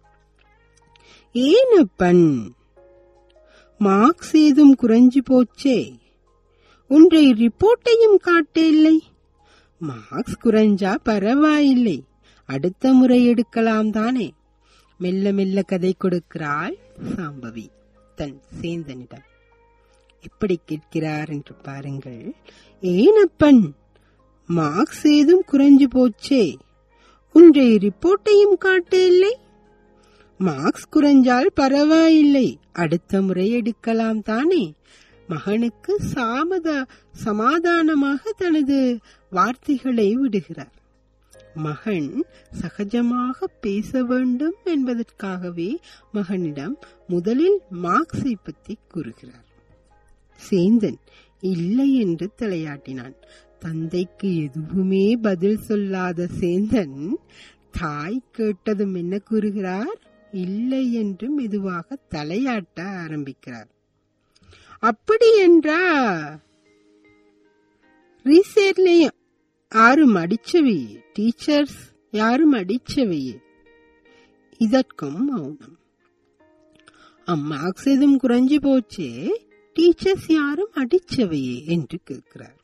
ஏனப்பன் மார்க்ஸ் ஏதும் குறைஞ்சு போச்சே உன்றை ரிப்போர்ட்டையும் காட்டவில்லை மார்க்ஸ் குறைஞ்சா பரவாயில்லை அடுத்த முறை எடுக்கலாம் தானே மெல்ல மெல்ல கதை கொடுக்கிறாள் சாம்பவி தன் சேந்தனிடம் எப்படி கேட்கிறார் என்று பாருங்கள் ஏனப்பன் மார்க்ஸ் ஏதும் குறைஞ்சு போச்சே உன்றை ரிப்போர்ட்டையும் காட்டவில்லை மார்க்ஸ் குறைஞ்சால் பரவாயில்லை அடுத்த முறை எடுக்கலாம் தானே மகனுக்கு சாமத சமாதானமாக தனது வார்த்தைகளை விடுகிறார் மகன் சகஜமாக பேச வேண்டும் என்பதற்காகவே மகனிடம் முதலில் மார்க்ஸை பற்றி கூறுகிறார் சேந்தன் இல்லை என்று தலையாட்டினான் தந்தைக்கு எதுவுமே பதில் சொல்லாத சேந்தன் தாய் கேட்டதும் என்ன கூறுகிறார் இல்லை என்று மெதுவாக தலையாட்ட ஆரம்பிக்கிறார் அப்படி என்றா ரீசேர்லயும் யாரும் அடிச்சவையே டீச்சர்ஸ் யாரும் அடிச்சவையே இதற்கும் மௌனம் அம்மாக்ஸ் எதுவும் குறைஞ்சு போச்சே டீச்சர்ஸ் யாரும் அடிச்சவையே என்று கேட்கிறார்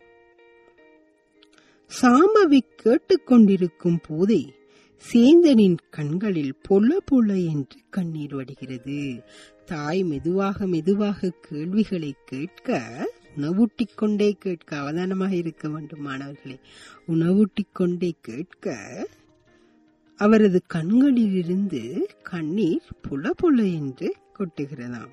சாம்பவி கேட்டுக்கொண்டிருக்கும் போதே சேந்தனின் கண்களில் பொல பொல என்று கண்ணீர் வடிகிறது தாய் மெதுவாக மெதுவாக கேள்விகளை கேட்க உணவூட்டிக் கொண்டே கேட்க அவதானமாக இருக்க வேண்டும் மாணவர்களே உணவூட்டிக் கொண்டே கேட்க அவரது கண்களிலிருந்து கண்ணீர் புல புல என்று கொட்டுகிறதாம்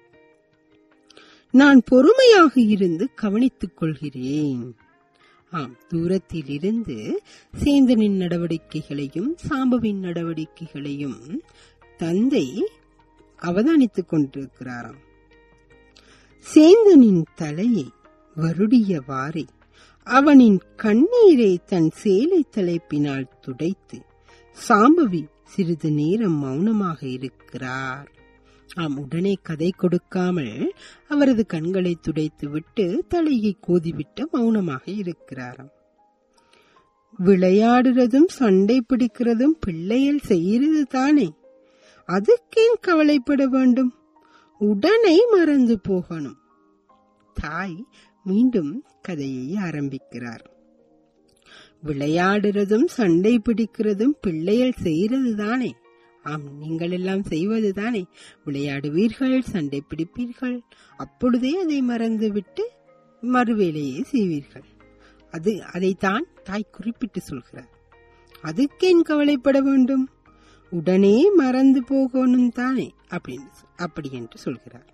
நான் பொறுமையாக இருந்து கவனித்துக் கொள்கிறேன் ஆம் தூரத்தில் இருந்து சேந்தனின் நடவடிக்கைகளையும் சாம்பவின் நடவடிக்கைகளையும் தந்தை அவதானித்துக் கொண்டிருக்கிறாராம் சேந்தனின் தலையை வருடியவாறே அவனின் கண்ணீரை தன் சேலை தலைப்பினால் துடைத்து சாம்பவி சிறிது நேரம் மௌனமாக இருக்கிறார் ஆம் உடனே கதை கொடுக்காமல் அவரது கண்களை துடைத்து விட்டு தலையை கோதிவிட்டு மௌனமாக இருக்கிறாராம் விளையாடுறதும் சண்டை பிடிக்கிறதும் பிள்ளைகள் செய்யறது தானே அதுக்கேன் கவலைப்பட வேண்டும் உடனே மறந்து போகணும் தாய் மீண்டும் கதையை ஆரம்பிக்கிறார் விளையாடுறதும் சண்டை பிடிக்கிறதும் பிள்ளைகள் செய்யறது தானே ஆம் நீங்கள் எல்லாம் செய்வது தானே விளையாடுவீர்கள் சண்டை பிடிப்பீர்கள் அப்பொழுதே அதை மறந்துவிட்டு மறுவேளையே செய்வீர்கள் அது அதைத்தான் தாய் குறிப்பிட்டு சொல்கிறார் அதுக்கேன் கவலைப்பட வேண்டும் உடனே மறந்து போகணும் தானே அப்படின்னு அப்படி என்று சொல்கிறார்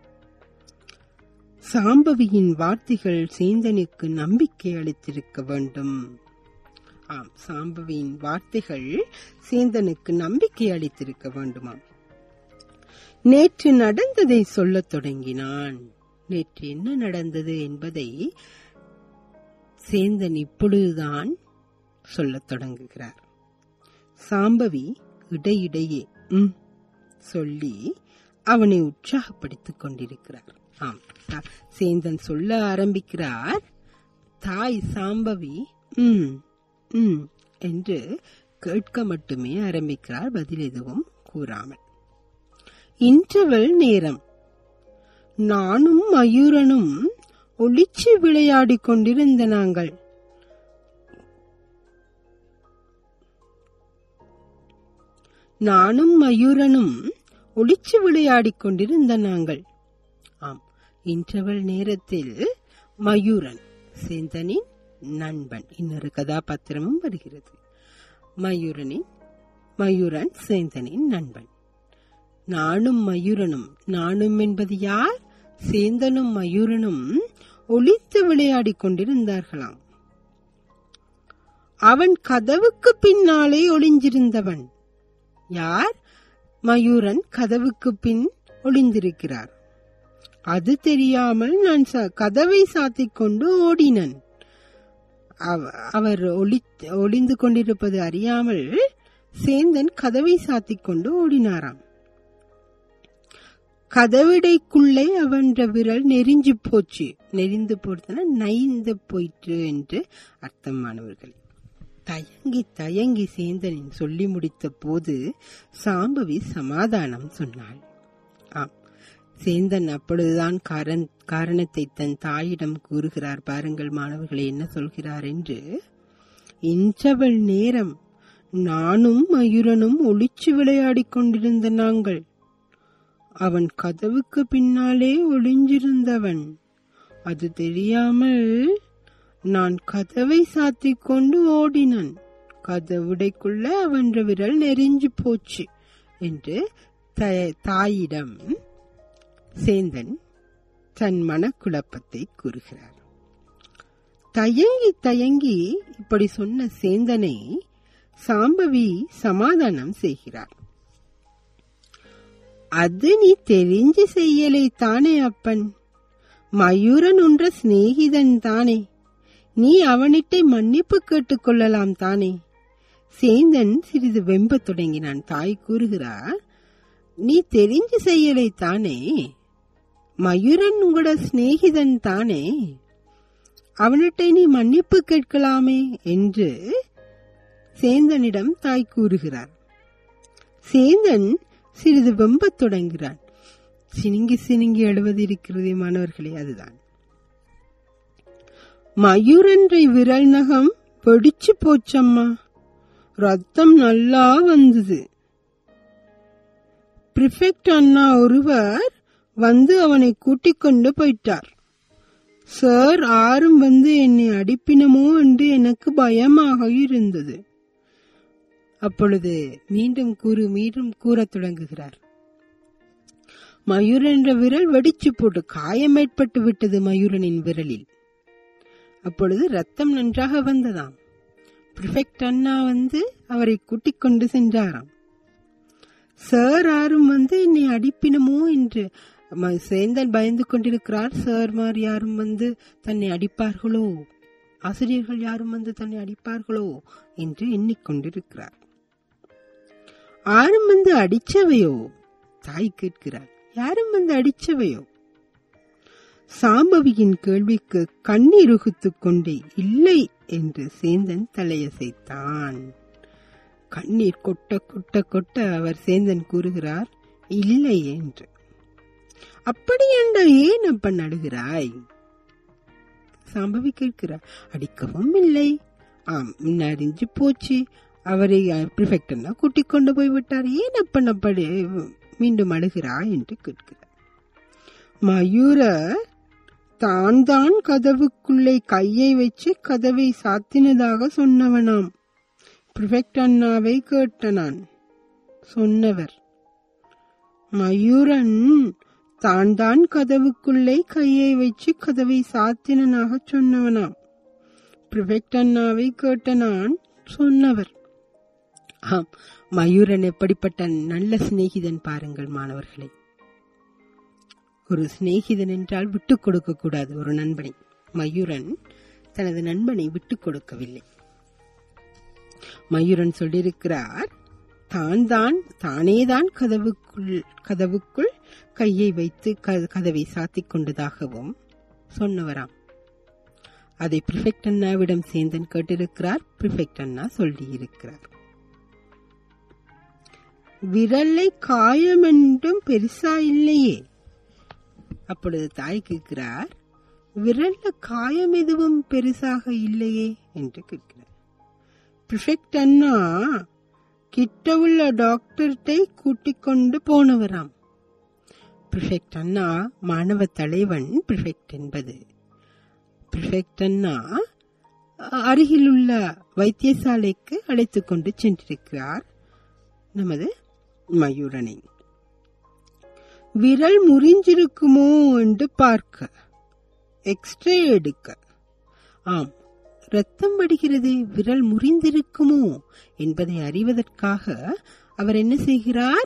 சாம்பவியின் வார்த்தைகள் சேந்தனுக்கு நம்பிக்கை அளித்திருக்க வேண்டும் ஆம் சாம்பவியின் வார்த்தைகள் சேந்தனுக்கு நம்பிக்கை அளித்திருக்க வேண்டுமாம் நேற்று நடந்ததை சொல்லத் தொடங்கினான் நேற்று என்ன நடந்தது என்பதை சேந்தன் இப்பொழுதுதான் சொல்லத் தொடங்குகிறார் சாம்பவி இடையிடையே ம் சொல்லி அவனை உற்சாகப்படுத்திக் கொண்டிருக்கிறார் ஆம் த- சேந்தன் சொல்ல ஆரம்பிக்கிறார் தாய் சாம்பவி ம் ம் என்று கேட்க மட்டுமே ஆரம்பிக்கிறார் பதில் எதுவும் கூறாமல் இன்டர்வல் நேரம் நானும் மயூரனும் ஒளிச்சு விளையாடிக் கொண்டிருந்த நாங்கள் நானும் மயூரனும் ஒளிச்சு விளையாடிக் கொண்டிருந்த நாங்கள் ஆம் இன்டர்வல் நேரத்தில் மயூரன் சேந்தனின் நண்பன் இன்னொரு கதாபாத்திரமும் வருகிறது மயூரனின் மயூரன் சேந்தனின் நண்பன் நானும் மயூரனும் நானும் என்பது யார் சேந்தனும் மயூரனும் ஒளித்து விளையாடிக் கொண்டிருந்தார்களாம் அவன் கதவுக்கு பின்னாலே ஒளிஞ்சிருந்தவன் யார் மயூரன் கதவுக்கு பின் ஒளிந்திருக்கிறார் அது தெரியாமல் நான் ச- கதவை சாத்திக் கொண்டு ஓடினன் அவ- அவர் ஒளி ஒளிந்து கொண்டிருப்பது அறியாமல் சேந்தன் கதவை சாத்திக் கொண்டு ஓடினாராம் கதவிடைக்குள்ளே அவன்ற விரல் நெறிஞ்சு போச்சு நெறிந்து போடுதுன்னா நைந்து போயிற்று என்று அர்த்தமானவர்கள் தயங்கி தயங்கி சேந்தனின் சொல்லி முடித்த போது சாம்பவி சமாதானம் சொன்னாள் ஆம் சேந்தன் அப்பொழுதுதான் காரண் காரணத்தை தன் தாயிடம் கூறுகிறார் பாருங்கள் மாணவர்களே என்ன சொல்கிறார் என்று இன்றவள் நேரம் நானும் மயூரனும் ஒளிச்சு விளையாடிக் கொண்டிருந்த நாங்கள் அவன் கதவுக்கு பின்னாலே ஒளிஞ்சிருந்தவன் அது தெரியாமல் நான் கதவை சாத்திக் கொண்டு ஓடினன் கதவுடைக்குள்ள அவன்ற விரல் நெறிஞ்சு போச்சு என்று த- தாயிடம் சேந்தன் தன் மனக்குழப்பத்தை கூறுகிறார் தயங்கி தயங்கி இப்படி சொன்ன சேந்தனை சாம்பவி சமாதானம் செய்கிறார் அது நீ தெரிஞ்சு செய்யலை தானே அப்பன் மயூரன் உன்ற சிநேகிதன் தானே நீ அவனிட்டை மன்னிப்பு கேட்டுக்கொள்ளலாம் தானே சேந்தன் சிறிது வெம்பத் தொடங்கினான் தாய் கூறுகிறார் நீ தெரிஞ்சு செய்யலை தானே மயூரன் உங்களோட சிநேகிதன் தானே அவனிட்ட நீ மன்னிப்பு கேட்கலாமே என்று சேந்தனிடம் தாய் கூறுகிறார் சேந்தன் சிறிது வெம்பத் தொடங்குகிறான் சினுங்கி சினுங்கி எழுவது இருக்கிறதே மாணவர்களே அதுதான் மயூரன்றை விரல் நகம் வெடிச்சு போச்சம்மா ரத்தம் நல்லா வந்தது பிரிஃபெக்ட் அண்ணா ஒருவர் வந்து அவனை கூட்டிக் கொண்டு போயிட்டார் சார் ஆரும் வந்து என்னை அடிப்பினமோ என்று எனக்கு பயமாக இருந்தது அப்பொழுது மீண்டும் கூறு மீண்டும் கூறத் தொடங்குகிறார் மயூரன் என்ற விரல் வெடிச்சு போட்டு காயம் ஏற்பட்டு விட்டது மயூரனின் விரலில் அப்பொழுது ரத்தம் நன்றாக வந்ததாம் பிரிஃபெக்ட் அண்ணா வந்து அவரை கூட்டிக் கொண்டு சென்றாராம் சார் யாரும் வந்து என்னை அடிப்பினமோ என்று ம- சேந்தன் பயந்து கொண்டிருக்கிறார் சார்மார் யாரும் வந்து தன்னை அடிப்பார்களோ ஆசிரியர்கள் யாரும் வந்து தன்னை அடிப்பார்களோ என்று எண்ணிக்கொண்டிருக்கிறார் யாரும் வந்து அடிச்சவையோ தாய் கேட்கிறார் யாரும் வந்து அடிச்சவையோ சாம்பவியின் கேள்விக்கு கண்ணீர் உகுத்துக் கொண்டே இல்லை என்று சேந்தன் தலையசைத்தான் கண்ணீர் கொட்ட கொட்ட கொட்ட அவர் சேந்தன் கூறுகிறார் இல்லை என்று அப்படி என்றால் ஏன் அப்ப நடுகிறாய் சாம்பவி கேட்கிறார் அடிக்கவும் இல்லை ஆம் நரிஞ்சு போச்சு அவரை பிரிஃபெக்ட் கூட்டிக் கொண்டு போய் விட்டார் ஏன் அப்ப அப்படி மீண்டும் அழுகிறாய் என்று கேட்கிறார் மயூர தான் தான் கதவுக்குள்ளே கையை வச்சு கதவை சாத்தினதாக சொன்னவனாம் பிரிஃபெக்ட் அண்ணாவை கேட்ட நான் சொன்னவர் மயூரன் தான் தான் கதவுக்குள்ளே கையை வச்சு கதவை சாத்தினனாக சொன்னவனாம் பிரிஃபெக்ட் அண்ணாவை கேட்ட நான் சொன்னவர் ஆம் மயூரன் எப்படிப்பட்ட நல்ல சிநேகிதன் பாருங்கள் மாணவர்களே ஒரு சிநேகிதன் என்றால் விட்டுக் கொடுக்க கூடாது ஒரு நண்பனை மயூரன் தனது நண்பனை விட்டுக் கொடுக்கவில்லை மயூரன் சொல்லியிருக்கிறார் தான் தான் தானேதான் கதவுக்குள் கதவுக்குள் கையை வைத்து க- கதவை சாத்திக் கொண்டதாகவும் சொன்னவராம் அதை பிரிஃபெக்ட் அண்ணாவிடம் சேந்தன் கேட்டிருக்கிறார் பிரிஃபெக்ட் அண்ணா சொல்லியிருக்கிறார் விரலை காயம் என்றும் பெருசா இல்லையே அப்பொழுது தாய் கேட்கிறார் விரல்ல காயம் எதுவும் பெருசாக இல்லையே என்று கேட்கிறார் பிரிஃபெக்ட் அண்ணா கிட்ட உள்ள டாக்டர்கிட்ட கூட்டிக் கொண்டு போனவராம் பிரிஃபெக்ட் அண்ணா மாணவ தலைவன் பிரிஃபெக்ட் என்பது பிரிஃபெக்ட் அண்ணா அருகிலுள்ள வைத்தியசாலைக்கு அழைத்துக் கொண்டு சென்றிருக்கிறார் நமது மயூரனை விரல் முறிஞ்சிருக்குமோ என்று பார்க்க எக்ஸ்ரே எடுக்க ஆம் ரத்தம் வடிகிறது விரல் முறிந்திருக்குமோ என்பதை அறிவதற்காக அவர் என்ன செய்கிறார்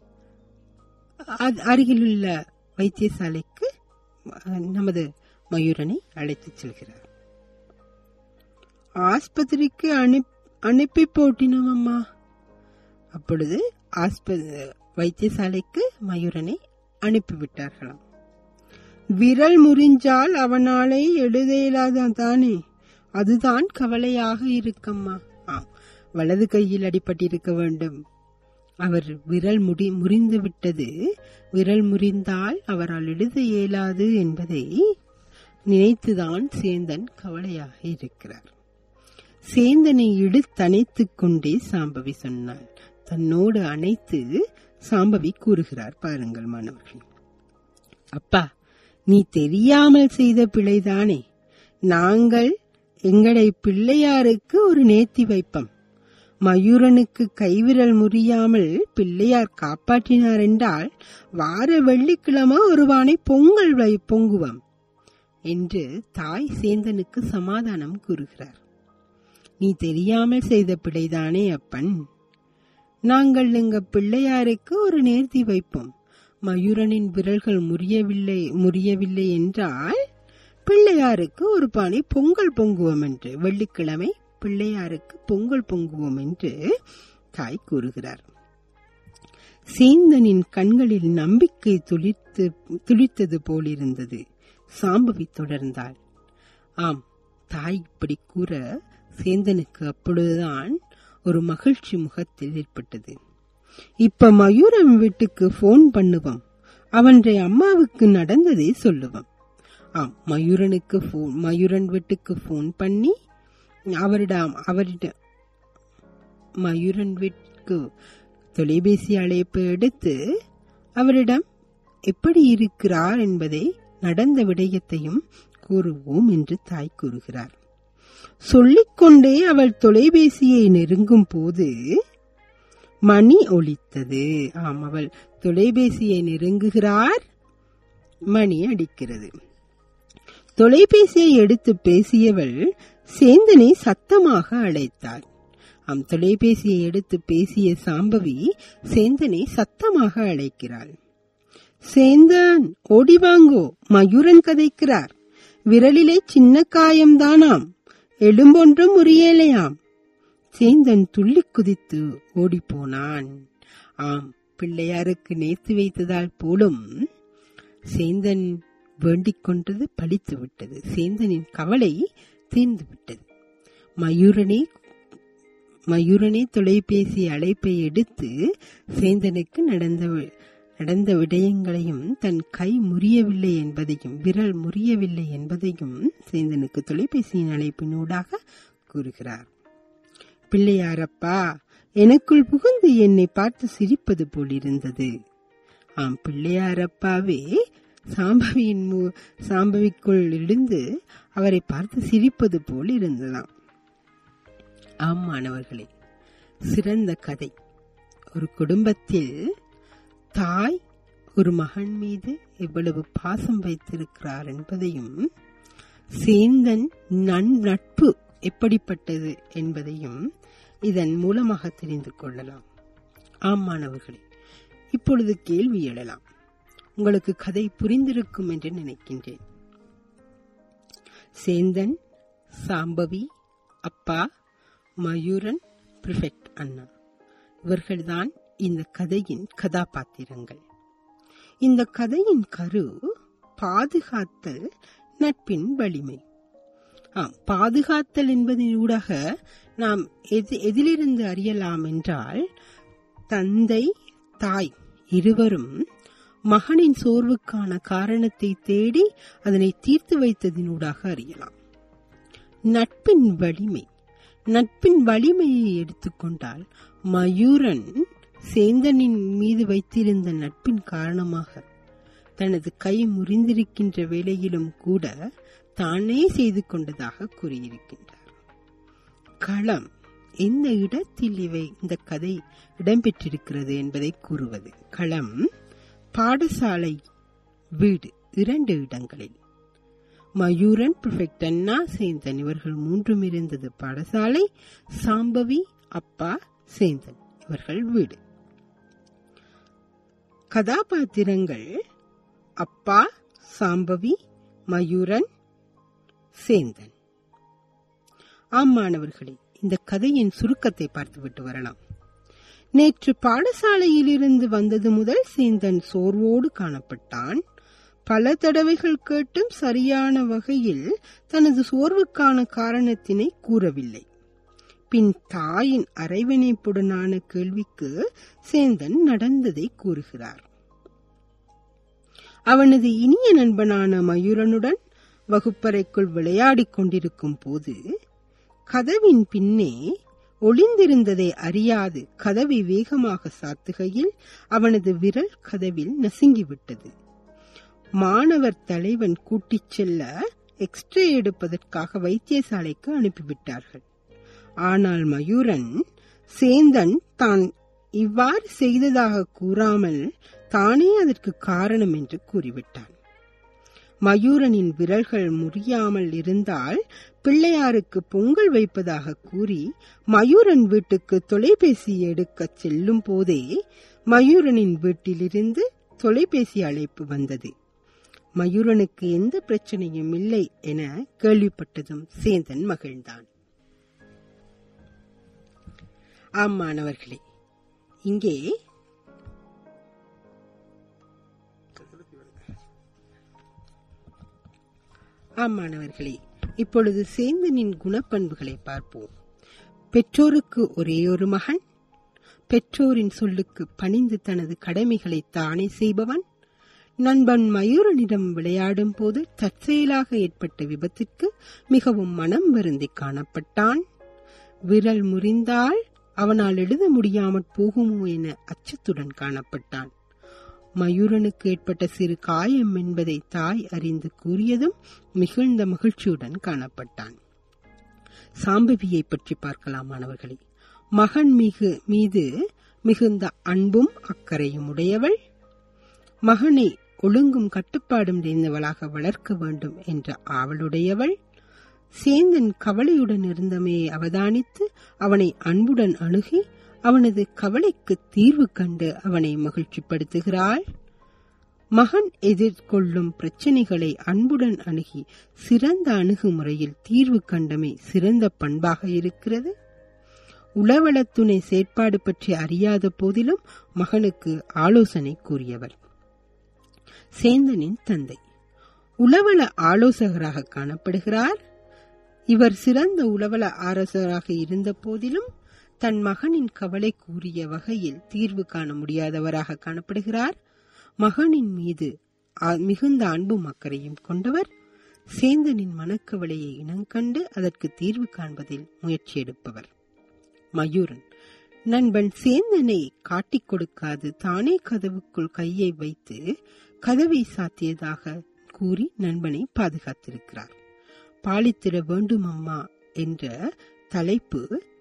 அ- அருகிலுள்ள வைத்தியசாலைக்கு அஹ், நமது மயூரனை அழைத்துச் செல்கிறார் ஆஸ்பத்திரிக்கு அனுப் அனுப்பி போட்டினோம் அம்மா அப்பொழுது ஆஸ்ப வைத்தியசாலைக்கு மயூரனை அனுப்பிவிட்டார்களாம் விரல் முறிஞ்சால் அவனாலே எழுத இயலாதான் தானே அதுதான் கவலையாக இருக்கம்மா ஆம் வலது கையில் அடிபட்டிருக்க வேண்டும் அவர் விரல் முடி முறிந்து விட்டது விரல் முறிந்தால் அவரால் எழுத இயலாது என்பதை நினைத்துதான் சேந்தன் கவலையாக இருக்கிறார் சேந்தனை இழுத்தணைத்துக் கொண்டே சாம்பவி சொன்னாள் தன்னோடு அணைத்து சாம்பவி கூறுகிறார் பாருங்கள் மாணவர்கள் அப்பா நீ தெரியாமல் செய்த பிழைதானே நாங்கள் எங்களை பிள்ளையாருக்கு ஒரு நேர்த்தி வைப்போம் மயூரனுக்கு கைவிரல் முறியாமல் பிள்ளையார் காப்பாற்றினார் என்றால் வார வெள்ளிக்கிழமை ஒருவானை பொங்கல் வை பொங்குவோம் என்று தாய் சேந்தனுக்கு சமாதானம் கூறுகிறார் நீ தெரியாமல் செய்த பிழைதானே அப்பன் நாங்கள் எங்க பிள்ளையாருக்கு ஒரு நேர்த்தி வைப்போம் மயூரனின் விரல்கள் முறியவில்லை முறியவில்லை என்றால் பிள்ளையாருக்கு ஒரு பானை பொங்கல் பொங்குவோம் என்று வெள்ளிக்கிழமை பிள்ளையாருக்கு பொங்கல் பொங்குவோம் என்று தாய் கூறுகிறார் சேந்தனின் கண்களில் நம்பிக்கை துளித்து துளித்தது போலிருந்தது சாம்பவி தொடர்ந்தாள் ஆம் தாய் இப்படி கூற சேந்தனுக்கு அப்பொழுதுதான் ஒரு மகிழ்ச்சி முகத்தில் ஏற்பட்டது இப்ப மயூரன் வீட்டுக்கு போன் பண்ணுவோம் அவனுடைய அம்மாவுக்கு நடந்ததை சொல்லுவோம் ஆம் மயூரனுக்கு போன் மயூரன் வீட்டுக்கு போன் பண்ணி அவரிடம் அவரிடம் மயூரன் வீட்டுக்கு தொலைபேசி அழைப்பு எடுத்து அவரிடம் எப்படி இருக்கிறார் என்பதை நடந்த விடயத்தையும் கூறுவோம் என்று தாய் கூறுகிறார் சொல்லிக்கொண்டே அவள் தொலைபேசியை நெருங்கும் போது மணி ஒலித்தது ஆம் அவள் தொலைபேசியை நெருங்குகிறார் மணி அடிக்கிறது தொலைபேசியை எடுத்து பேசியவள் சேந்தனை சத்தமாக அழைத்தாள் அம் தொலைபேசியை எடுத்து பேசிய சாம்பவி சேந்தனை சத்தமாக அழைக்கிறாள் சேந்தன் ஓடி வாங்கோ மயூரன் கதைக்கிறார் விரலிலே சின்ன காயம்தானாம் எலும்பொன்றும் முறியலையாம் சேந்தன் துள்ளி குதித்து ஓடிப்போனான் ஆம் பிள்ளையாருக்கு நேத்து வைத்ததால் போலும் சேந்தன் வேண்டிக் கொண்டது பலித்து விட்டது சேந்தனின் கவலை தீர்ந்து விட்டது மயூரனே மயூரனே தொலைபேசி அழைப்பை எடுத்து சேந்தனுக்கு நடந்த நடந்த விடயங்களையும் தன் கை முறியவில்லை என்பதையும் விரல் முறியவில்லை என்பதையும் சேந்தனுக்கு தொலைபேசியின் அழைப்பினூடாக கூறுகிறார் பிள்ளையாரப்பா எனக்குள் புகுந்து என்னை பார்த்து சிரிப்பது போலிருந்தது ஆம் பிள்ளையாரப்பாவே சாம்பவியின் மு- சாம்பவிக்குள் இருந்து அவரை பார்த்து சிரிப்பது போல் இருந்ததாம் ஆம் மாணவர்களே சிறந்த கதை ஒரு குடும்பத்தில் தாய் ஒரு மகன் மீது எவ்வளவு பாசம் வைத்திருக்கிறார் என்பதையும் சேந்தன் நன் நட்பு எப்படிப்பட்டது என்பதையும் இதன் மூலமாக தெரிந்து கொள்ளலாம் ஆம் மாணவர்களே இப்பொழுது கேள்வி எழலாம் உங்களுக்கு கதை புரிந்திருக்கும் என்று நினைக்கின்றேன் சேந்தன் சாம்பவி அப்பா மயூரன் பிரிஃபெக்ட் அண்ணா இவர்கள்தான் இந்த கதையின் கதாபாத்திரங்கள் இந்த கதையின் கரு பாதுகாத்தல் நட்பின் வலிமை ஆம் பாதுகாத்தல் என்பதன் ஊடாக நாம் எது- எதிலிருந்து அறியலாம் என்றால் தந்தை தாய் இருவரும் மகனின் சோர்வுக்கான காரணத்தை தேடி அதனை தீர்த்து வைத்ததினூடாக அறியலாம் நட்பின் வலிமை நட்பின் வலிமையை எடுத்துக்கொண்டால் மயூரன் சேந்தனின் மீது வைத்திருந்த நட்பின் காரணமாக தனது கை முறிந்திருக்கின்ற வேளையிலும் கூட தானே செய்து கொண்டதாக கூறியிருக்கின்றார் களம் எந்த இடத்தில் இவை இந்த கதை இடம்பெற்றிருக்கிறது என்பதை கூறுவது களம் பாடசாலை வீடு இரண்டு இடங்களில் மயூரன் பிரிஃபெக்ட் அண்ணா சேந்தன் இவர்கள் மூன்றும் இருந்தது பாடசாலை சாம்பவி அப்பா சேந்தன் இவர்கள் வீடு கதாபாத்திரங்கள் அப்பா சாம்பவி மயூரன் சேந்தன் ஆம் மாணவர்களே இந்த கதையின் சுருக்கத்தை பார்த்துவிட்டு வரலாம் நேற்று பாடசாலையிலிருந்து வந்தது முதல் சேந்தன் சோர்வோடு காணப்பட்டான் பல தடவைகள் கேட்டும் சரியான வகையில் தனது சோர்வுக்கான காரணத்தினை கூறவில்லை பின் தாயின் அரைவினைப்புடனான கேள்விக்கு சேந்தன் நடந்ததை கூறுகிறார் அவனது இனிய நண்பனான மயூரனுடன் வகுப்பறைக்குள் விளையாடிக் கொண்டிருக்கும் போது கதவின் பின்னே ஒளிந்திருந்ததை அறியாது கதவை வேகமாக சாத்துகையில் அவனது விரல் கதவில் நசுங்கிவிட்டது மாணவர் தலைவன் கூட்டிச் செல்ல எக்ஸ்ரே எடுப்பதற்காக வைத்தியசாலைக்கு அனுப்பிவிட்டார்கள் ஆனால் மயூரன் சேந்தன் தான் இவ்வாறு செய்ததாக கூறாமல் தானே அதற்கு காரணம் என்று கூறிவிட்டான் மயூரனின் விரல்கள் முறியாமல் இருந்தால் பிள்ளையாருக்கு பொங்கல் வைப்பதாக கூறி மயூரன் வீட்டுக்கு தொலைபேசி எடுக்கச் செல்லும் போதே மயூரனின் வீட்டிலிருந்து தொலைபேசி அழைப்பு வந்தது மயூரனுக்கு எந்த பிரச்சனையும் இல்லை என கேள்விப்பட்டதும் சேந்தன் மகிழ்ந்தான் ஆம் மாணவர்களே இங்கே ஆம் மாணவர்களே இப்பொழுது சேந்தனின் குணப்பண்புகளை பார்ப்போம் பெற்றோருக்கு ஒரே ஒரு மகன் பெற்றோரின் சொல்லுக்கு பணிந்து தனது கடமைகளை தானே செய்பவன் நண்பன் மயூரனிடம் விளையாடும் போது தற்செயலாக ஏற்பட்ட விபத்திற்கு மிகவும் மனம் வருந்தி காணப்பட்டான் விரல் முறிந்தால் அவனால் எழுத முடியாமற் போகுமோ என அச்சத்துடன் காணப்பட்டான் மயூரனுக்கு ஏற்பட்ட சிறு காயம் என்பதை தாய் அறிந்து கூறியதும் மிகுந்த மகிழ்ச்சியுடன் காணப்பட்டான் சாம்பவியை பற்றி பார்க்கலாம் மாணவர்களே மகன் மிகு மீது மிகுந்த அன்பும் அக்கறையும் உடையவள் மகனை ஒழுங்கும் கட்டுப்பாடும் நிறைந்தவளாக வளர்க்க வேண்டும் என்ற ஆவலுடையவள் சேந்தன் கவலையுடன் இருந்தமையை அவதானித்து அவனை அன்புடன் அணுகி அவனது கவலைக்கு தீர்வு கண்டு அவனை மகிழ்ச்சிப்படுத்துகிறாள் மகன் எதிர்கொள்ளும் பிரச்சனைகளை அன்புடன் அணுகி சிறந்த அணுகுமுறையில் தீர்வு கண்டமை சிறந்த பண்பாக இருக்கிறது உளவளத்துணை செயற்பாடு பற்றி அறியாத போதிலும் மகனுக்கு ஆலோசனை கூறியவர் சேந்தனின் தந்தை உளவள ஆலோசகராக காணப்படுகிறார் இவர் சிறந்த உளவள ஆலோசகராக இருந்த போதிலும் தன் மகனின் கவலை கூறிய வகையில் தீர்வு காண முடியாதவராக காணப்படுகிறார் மகனின் மீது மிகுந்த அன்பும் அக்கறையும் கொண்டவர் சேந்தனின் மனக்கவலையை இனங்கண்டு அதற்கு தீர்வு காண்பதில் முயற்சி எடுப்பவர் மயூரன் நண்பன் சேந்தனை காட்டிக் கொடுக்காது தானே கதவுக்குள் கையை வைத்து கதவை சாத்தியதாக கூறி நண்பனை பாதுகாத்திருக்கிறார் பாலித்திட வேண்டும் அம்மா என்ற தலைப்பு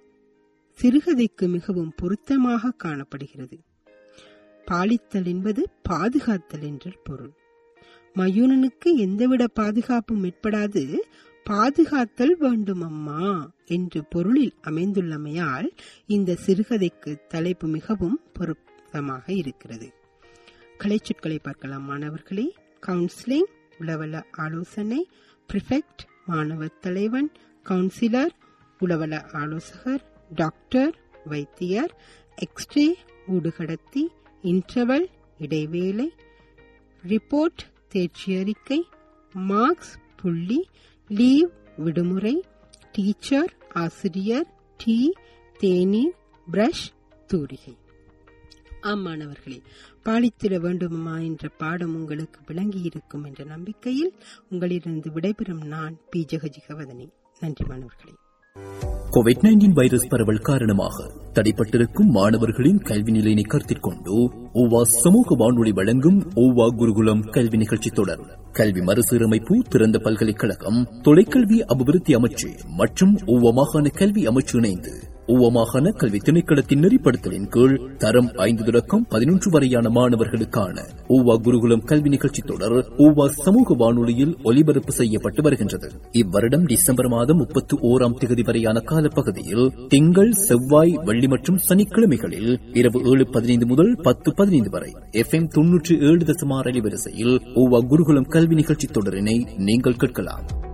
சிறுகதைக்கு மிகவும் பொருத்தமாக காணப்படுகிறது பாலித்தல் என்பது பாதுகாத்தல் என்ற பொருள் மயூரனுக்கு எந்தவித பாதுகாப்பும் ஏற்படாது பாதுகாத்தல் வேண்டும் அம்மா என்று பொருளில் அமைந்துள்ளமையால் இந்த சிறுகதைக்கு தலைப்பு மிகவும் பொருத்தமாக இருக்கிறது கலைச்சொற்களை பார்க்கலாம் மாணவர்களே கவுன்சிலிங் உளவல ஆலோசனை பிரிஃபெக்ட் மாணவர் தலைவன் கவுன்சிலர் உளவல ஆலோசகர் டாக்டர் வைத்தியர் எக்ஸ்ரே ஊடுகடத்தி இன்டர்வல் இடைவேளை ரிப்போர்ட் தேர்ச்சி அறிக்கை மார்க்ஸ் புள்ளி லீவ் விடுமுறை டீச்சர் ஆசிரியர் டீ தேநீர் பிரஷ் தூரிகை ஆமாணவர்களே பாலித்திட வேண்டுமா என்ற பாடம் உங்களுக்கு விளங்கி இருக்கும் என்ற நம்பிக்கையில் உங்களிலிருந்து விடைபெறும் நான் பி ஜெகஜிகவதனி நன்றி மாணவர்களே கோவிட் நைன்டீன் வைரஸ் பரவல் காரணமாக தடைப்பட்டிருக்கும் மாணவர்களின் கல்வி நிலையினை கருத்தில் கொண்டு ஓவா சமூக வானொலி வழங்கும் ஓவா குருகுலம் கல்வி நிகழ்ச்சி தொடர் கல்வி மறுசீரமைப்பு திறந்த பல்கலைக்கழகம் தொலைக்கல்வி அபிவிருத்தி அமைச்சு மற்றும் ஓவா மாகாண கல்வி அமைச்சு இணைந்து ஓவா மாகாண கல்வி திணைக்களத்தின் நெறிப்படுத்தலின் கீழ் தரம் ஐந்து தொடக்கம் பதினொன்று வரையான மாணவர்களுக்கான ஓவா குருகுலம் கல்வி நிகழ்ச்சி தொடர் ஓவா சமூக வானொலியில் ஒலிபரப்பு செய்யப்பட்டு வருகின்றது இவ்வருடம் டிசம்பர் மாதம் முப்பத்தி ஓராம் தேதி வரையான காலப்பகுதியில் திங்கள் செவ்வாய் வெள்ளி மற்றும் சனிக்கிழமைகளில் இரவு ஏழு பதினைந்து முதல் பத்து பதினைந்து வரை எஃப் எம் தொன்னூற்றி ஏழு தசமார் அலைவரிசையில் ஓவா குருகுலம் கல்வி நிகழ்ச்சி தொடரினை நீங்கள் கேட்கலாம்